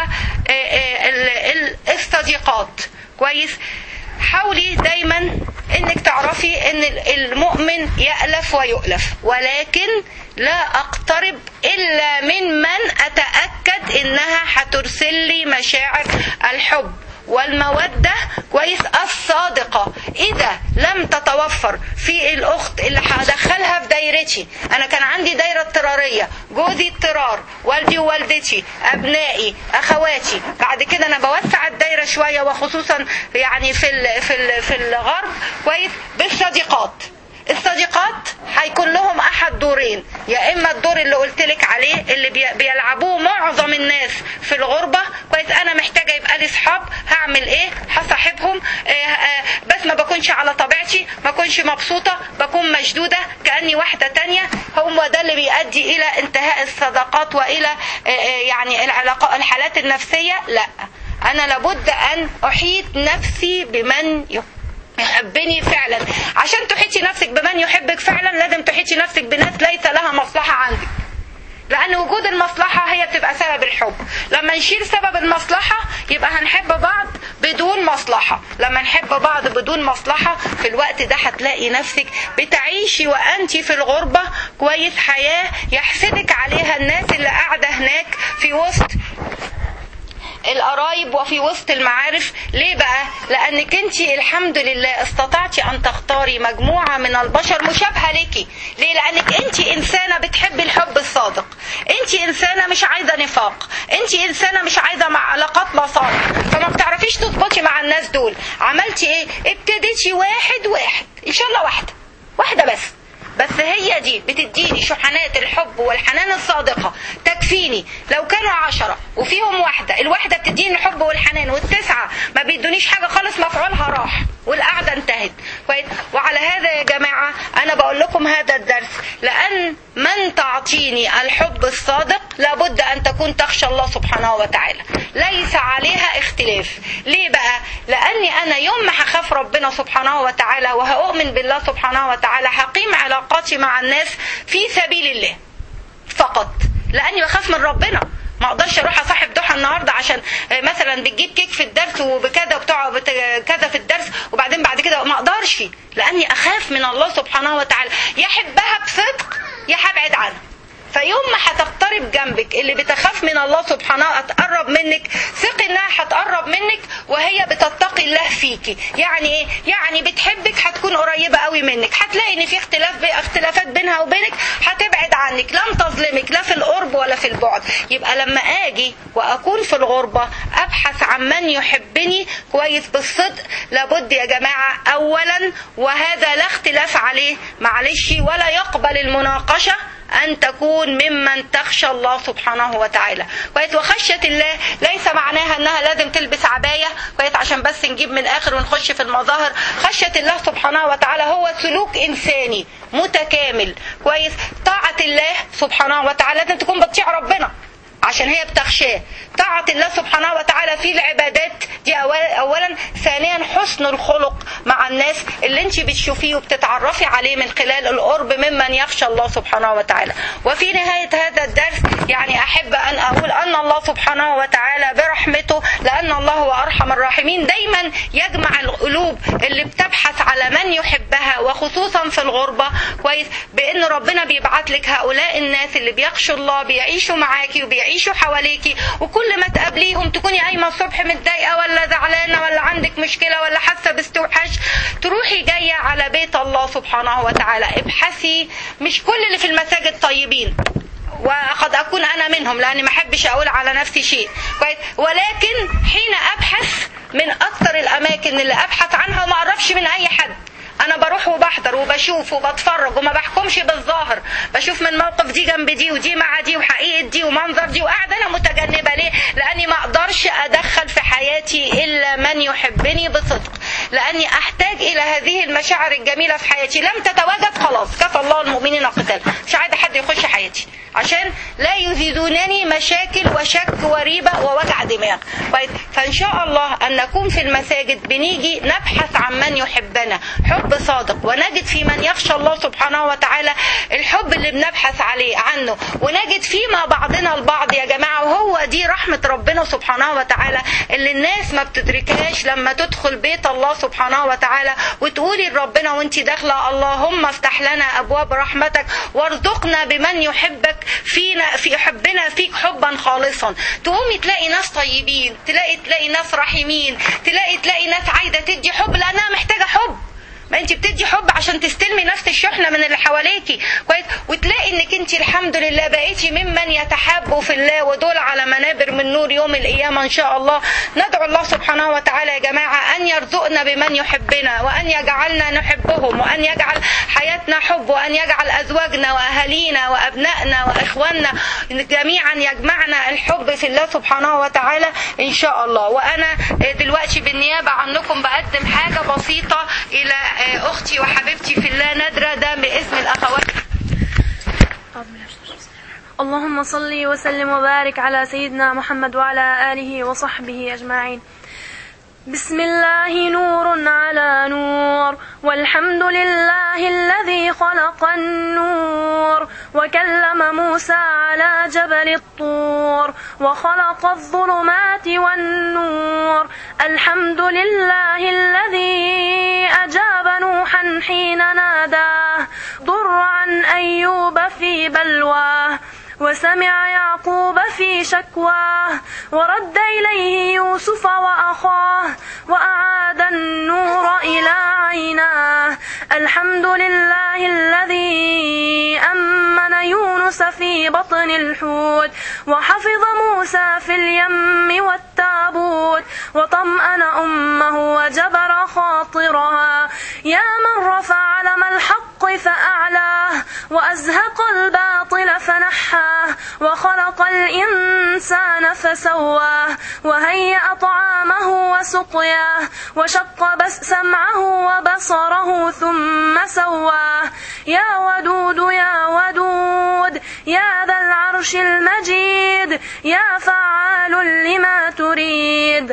الصديقات كويس حاولي دايما انك تعرفي ان المؤمن يألف ويؤلف ولكن لا اقترب الا من من اتأكد انها هترسل لي مشاعر الحب والمودة كويس الصادقة إذا لم تتوفر في الأخت اللي هدخلها في دايرتي أنا كان عندي دايرة اضطرارية جوزي اضطرار والدي ووالدتي أبنائي أخواتي بعد كده أنا بوسع الدايرة شوية وخصوصا يعني في ال في ال في الغرب كويس بالصديقات الصديقات هيكون لهم احد دورين يا اما الدور اللي قلت لك عليه اللي بي- بيلعبوه معظم الناس في الغربه كويس انا محتاجه يبقى لي اصحاب هعمل ايه هصاحبهم آه، آه، بس ما بكونش على طبيعتي ما بكونش مبسوطه بكون مشدوده كاني واحده تانية هو ده اللي بيؤدي الى انتهاء الصداقات والى آه، آه، يعني العلاقات الحالات النفسيه لا انا لابد ان احيط نفسي بمن يحب يحبني فعلا عشان تحيطي نفسك بمن يحبك فعلا لازم تحيطي نفسك بناس ليس لها مصلحة عندك لأن وجود المصلحة هي بتبقى سبب الحب لما نشيل سبب المصلحة يبقى هنحب بعض بدون مصلحة لما نحب بعض بدون مصلحة في الوقت ده هتلاقي نفسك بتعيشي وأنت في الغربة كويس حياة يحسدك عليها الناس اللي قاعدة هناك في وسط القرايب وفي وسط المعارف ليه بقى لانك انت الحمد لله استطعتي ان تختاري مجموعه من البشر مشابهه ليكي ليه لانك انت انسانه بتحبي الحب الصادق انت انسانه مش عايزه نفاق انت انسانه مش عايزه مع علاقات مصالح فما بتعرفيش تظبطي مع الناس دول عملتي ايه ابتديتي واحد واحد ان شاء الله واحده واحده بس بس هي دي بتديني شحنات الحب والحنان الصادقة تكفيني لو كانوا عشرة وفيهم واحدة الواحدة بتديني الحب والحنان والتسعة ما بيدونيش حاجة خالص مفعولها راح والقعدة انتهت كويس وعلى هذا يا جماعة أنا بقول لكم هذا الدرس لأن من تعطيني الحب الصادق لابد أن تكون تخشى الله سبحانه وتعالى ليس عليها اختلاف ليه بقى لأني أنا يوم ما هخاف ربنا سبحانه وتعالى وهؤمن بالله سبحانه وتعالى هقيم علاقاتي مع الناس في سبيل الله فقط لاني بخاف من ربنا ما اقدرش اروح اصاحب ضحى النهارده عشان آه، مثلا بتجيب كيك في الدرس وبكذا وبتاع وبت- كذا في الدرس وبعدين بعد كده ما اقدرش لاني اخاف من الله سبحانه وتعالى يا احبها بصدق يا هبعد عنها فيوم ما هتقترب جنبك اللي بتخاف من الله سبحانه هتقرب منك ثق انها هتقرب منك وهي بتتقي الله فيكي يعني ايه يعني بتحبك هتكون قريبه قوي منك هتلاقي ان في اختلاف اختلافات بينها وبينك هتبعد عنك لن تظلمك لا في القرب ولا في البعد يبقى لما اجي واكون في الغربه ابحث عن من يحبني كويس بالصدق لابد يا جماعه اولا وهذا لا اختلاف عليه معلش ولا يقبل المناقشه أن تكون ممن تخشى الله سبحانه وتعالى كويس وخشية الله ليس معناها أنها لازم تلبس عباية كويس عشان بس نجيب من الآخر ونخش في المظاهر خشية الله سبحانه وتعالى هو سلوك إنساني متكامل كويس طاعة الله سبحانه وتعالى لازم تكون بتطيع ربنا عشان هي بتخشاه طاعة الله سبحانه وتعالى في العبادات دي أول- أولا ثانيا حسن الخلق مع الناس اللي انت بتشوفيه وبتتعرفي عليه من خلال القرب ممن يخشى الله سبحانه وتعالى وفي نهاية هذا الدرس يعني أحب أن أقول أن الله سبحانه وتعالى برحمته لأن الله هو أرحم الراحمين دايما يجمع القلوب اللي بتبحث على من يحبها وخصوصا في الغربة كويس بأن ربنا بيبعت لك هؤلاء الناس اللي بيخشوا الله بيعيشوا معاكي وبيعيشوا حواليكي وكل ما تقابليهم تكوني قايمة الصبح متضايقة ولا زعلانة ولا عندك مشكلة ولا حاسة باستوحاش تروحي جاية على بيت الله سبحانه وتعالى ابحثي مش كل اللي في المساجد طيبين وقد اكون انا منهم لاني ما احبش اقول على نفسي شيء كويس ولكن حين ابحث من اكثر الاماكن اللي ابحث عنها وما اعرفش من اي حد انا بروح وبحضر وبشوف وبتفرج وما بحكمش بالظاهر بشوف من موقف دي جنب دي ودي مع دي وحقيقه دي ومنظر دي وقاعده انا متجنبه ليه لاني ما اقدرش ادخل في حياتي الا من يحبني بصدق لاني احتاج الى هذه المشاعر الجميله في حياتي لم تتواجد خلاص كفى الله المؤمنين قتال مش عايزه حد يخش حياتي عشان لا يزيدونني مشاكل وشك وريبه ووجع دماغ كويس فان شاء الله ان نكون في المساجد بنيجي نبحث عن من يحبنا حب صادق ونجد في من يخشى الله سبحانه وتعالى الحب اللي بنبحث عليه عنه ونجد فيما بعضنا البعض يا جماعه وهو دي رحمه ربنا سبحانه وتعالى اللي الناس ما بتدركهاش لما تدخل بيت الله سبحانه وتعالى وتقولي لربنا وانت داخله اللهم افتح لنا ابواب رحمتك وارزقنا بمن يحبك فينا في حبنا فيك حبا خالصا تقومي تلاقي ناس طيبين تلاقي تلاقي ناس رحيمين تلاقي تلاقي ناس عايزه تدي حب لانها محتاجه حب ما انت بتدي حب عشان تستلمي نفس الشحنه من اللي حواليكي كويس وتلاقي انك انت الحمد لله بقيتي ممن يتحابوا في الله ودول على منابر من نور يوم القيامه ان شاء الله ندعو الله سبحانه وتعالى يا جماعه ان يرزقنا بمن يحبنا وان يجعلنا نحبهم وان يجعل حياه حياتنا حب وأن يجعل أزواجنا وأهالينا وأبنائنا وإخواننا جميعا يجمعنا الحب في الله سبحانه وتعالى إن شاء الله وأنا دلوقتي بالنيابة عنكم بقدم حاجة بسيطة إلى أختي وحبيبتي في الله نادرة ده باسم الأخوات اللهم صل وسلم وبارك على سيدنا محمد وعلى آله وصحبه أجمعين بسم الله نور على نور والحمد لله الذي خلق النور وكلم موسى على جبل الطور وخلق الظلمات والنور الحمد لله الذي أجاب نوحا حين ناداه ضر عن أيوب في بلواه وسمع يعقوب في شكواه ورد إليه يوسف وأخاه وأعاد النور إلى عيناه الحمد لله الذي أمن يونس في بطن الحوت وحفظ موسى في اليم والتابوت وطمأن أمه وجبر خاطرها يا من رفع علم الحق فأعلاه وأزهق الباطل فنحاه وخلق الإنسان فسواه وهيأ طعامه وسقياه وشق بس سمعه وبصره ثم سواه يا ودود يا ودود يا ذا العرش المجيد يا فعال لما تريد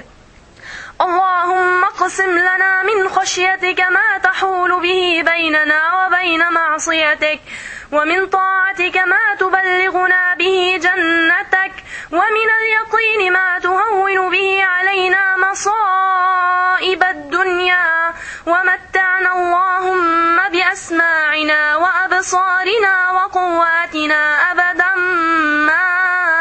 اللهم اقسم لنا من خشيتك ما تحول به بيننا وبين معصيتك ومن طاعتك ما تبلغنا به جنتك ومن اليقين ما تهون به علينا مصائب الدنيا ومتعنا اللهم بأسماعنا وأبصارنا وقواتنا أبدا ما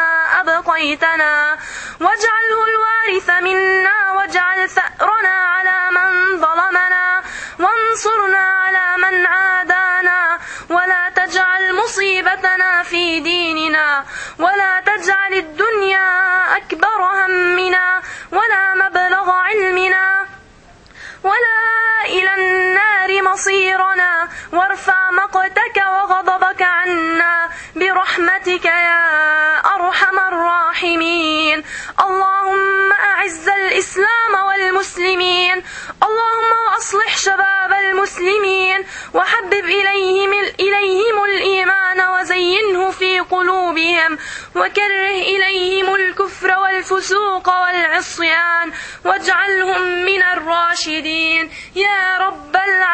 أبقيتنا واجعله الوارث منا واجعل ثأرنا على من ظلمنا وانصرنا على من عادانا ولا تجعل مصيبتنا في ديننا ولا تجعل الدنيا أكبر همنا ولا مبلغ علمنا ولا إلى النار مصيرنا وارفع مقتك وغضبك عنا برحمتك يا أرحم الراحمين اللهم أعز الإسلام والمسلمين اللهم وأصلح شباب المسلمين وحبب إليهم, إليهم الإيمان وزينه في قلوبهم وكره إليهم الكفر والفسوق والعصيان واجعلهم من الراشدين يا رب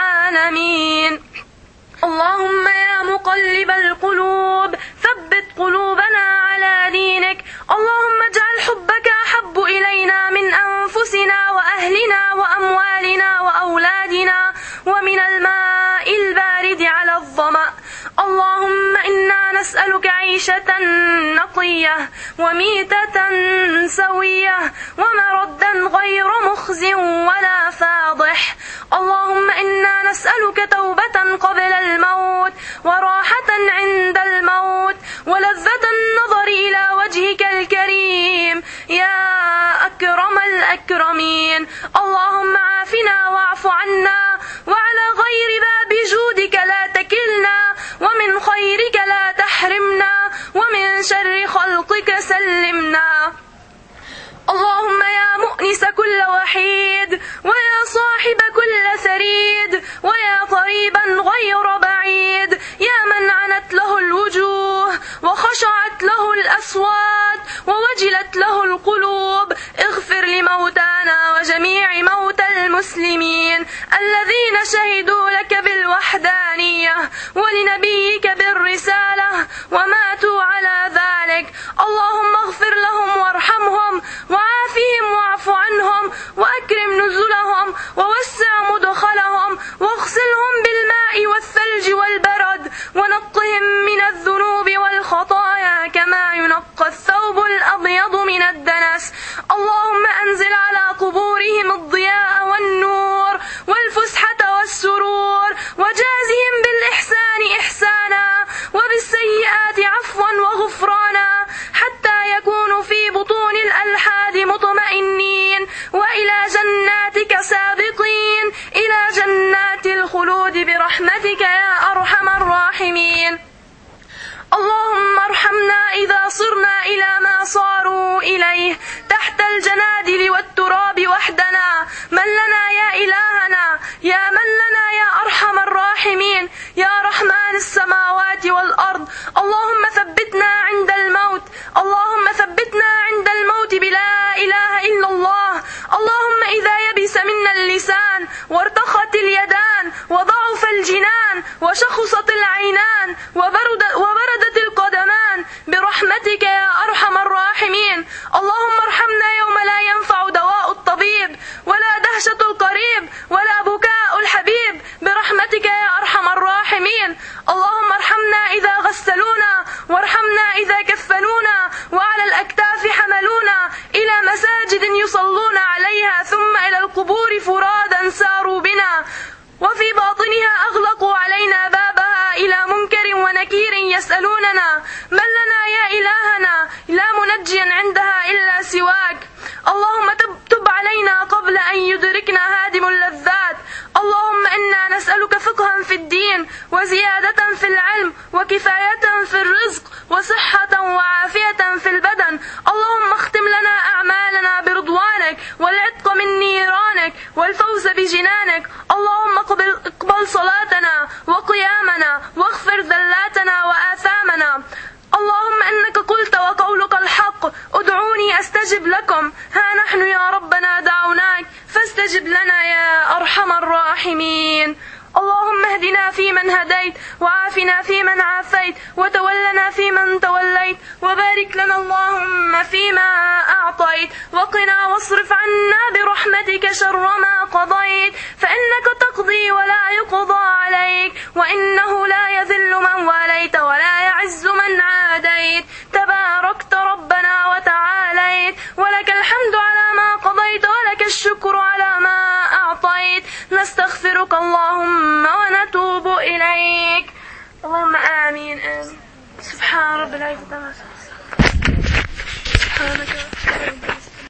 العالمين اللهم يا مقلب القلوب ثبت قلوبنا على دينك اللهم اجعل حبك أحب إلينا من أنفسنا وأهلنا وأموالنا وأولادنا ومن الماء البارد على الظمأ اللهم إنا نسألك عيشة نقية وميتة سوية ومردا غير مخز ولا فاضح اللهم إنا نسألك توبة قبل الموت وراحة عند الموت ولذة النظر إلى وجهك الكريم يا أكرم الأكرمين اللهم عافنا واعف عنا وعلى غير باب جودك لا تكلنا ومن خيرك لا تحرمنا ومن شر خلقك سلمنا اللهم يا مؤنس كل وحيد ويا صاحب كل ثريد ويا قريبا غير بعيد يا من عنت له الوجوه وخشعت له الأصوات ووجلت له القلوب اغفر لموتانا وجميع موتى المسلمين الذين شهدوا لك بالوحدانية ولنبيك بالرسالة وماتوا على ذلك اللهم اغفر لهم وارحمهم وعافهم واعف عنهم وأكرم نزلهم ووسع مدخلهم واغسلهم بالماء والثلج والبرد ونقهم من الذنوب والخطايا كما ينقى الثوب الأبيض من الدنس اللهم أنزل على قبورهم الضياء والنور والفسحة والسرور وجازهم بالإحسان إحسانا وبالسيئات عفوا وغفرانا حتى برحمتك يا أرحم الراحمين اللهم ارحمنا إذا صرنا إلى ما صاروا إليه تحت الجنادل والتراب وحدنا من لنا يا إلهنا يا من لنا يا أرحم الراحمين يا رحمن السماوات والأرض اللهم ثبتنا عند الموت اللهم ثبتنا عند الموت بلا إله إلا الله اللهم إذا يبس منا اللسان وارتخت اليدان وضعف الجنان وشخصت العينان وبرد وبردت القدمان برحمتك يا أرحم الراحمين اللهم ارحمنا يوم لا ينفع دواء الطبيب ولا دهشة القريب ولا بكاء الحبيب برحمتك يا أرحم الراحمين اللهم ارحمنا إذا غسلونا وارحمنا إذا كفنونا وعلى الأكتاف حملونا إلى مساجد يصلون عليها ثم إلى القبور فرادا ساروا بنا وفي باطنها أغلقوا علينا بابها إلى منكر ونكير يسألوننا من لنا يا إلهنا لا منجيا عندها إلا سواك اللهم تب, تب علينا قبل أن يدركنا هادم اللذات اللهم إنا نسألك فقها في الدين وزيادة في العلم وكفاية في الرزق وصحة وعافية في البدن اللهم اختم لنا أعمالنا برضوانك والعتق من نيرانك والفوز بجنانك اللهم اقبل, اقبل صلاتنا وقيامنا واغفر ذلاتنا وآثامنا اللهم إنك قلت وقولك الحق ادعوني أستجب لكم ها نحن يا ربنا دعوناك فاستجب لنا يا أرحم الراحمين اللهم اهدنا فيمن هديت وعافنا فيمن عافيت وتولنا فيمن توليت وبارك لنا اللهم فيما أعطيت وقنا واصرف عنا برحمتك شر ما قضيت فإنك تقضي ولا يقضى عليك وإنه لا يذل من واليت ولا يعز من عاديت تباركت ربنا وتعاليت ولك الحمد على ما قضيت ولك الشكر على ما أعطيت نستغفرك اللهم ونتوب إليك اللهم آمين آمين سبحان رب العزة عما يصفون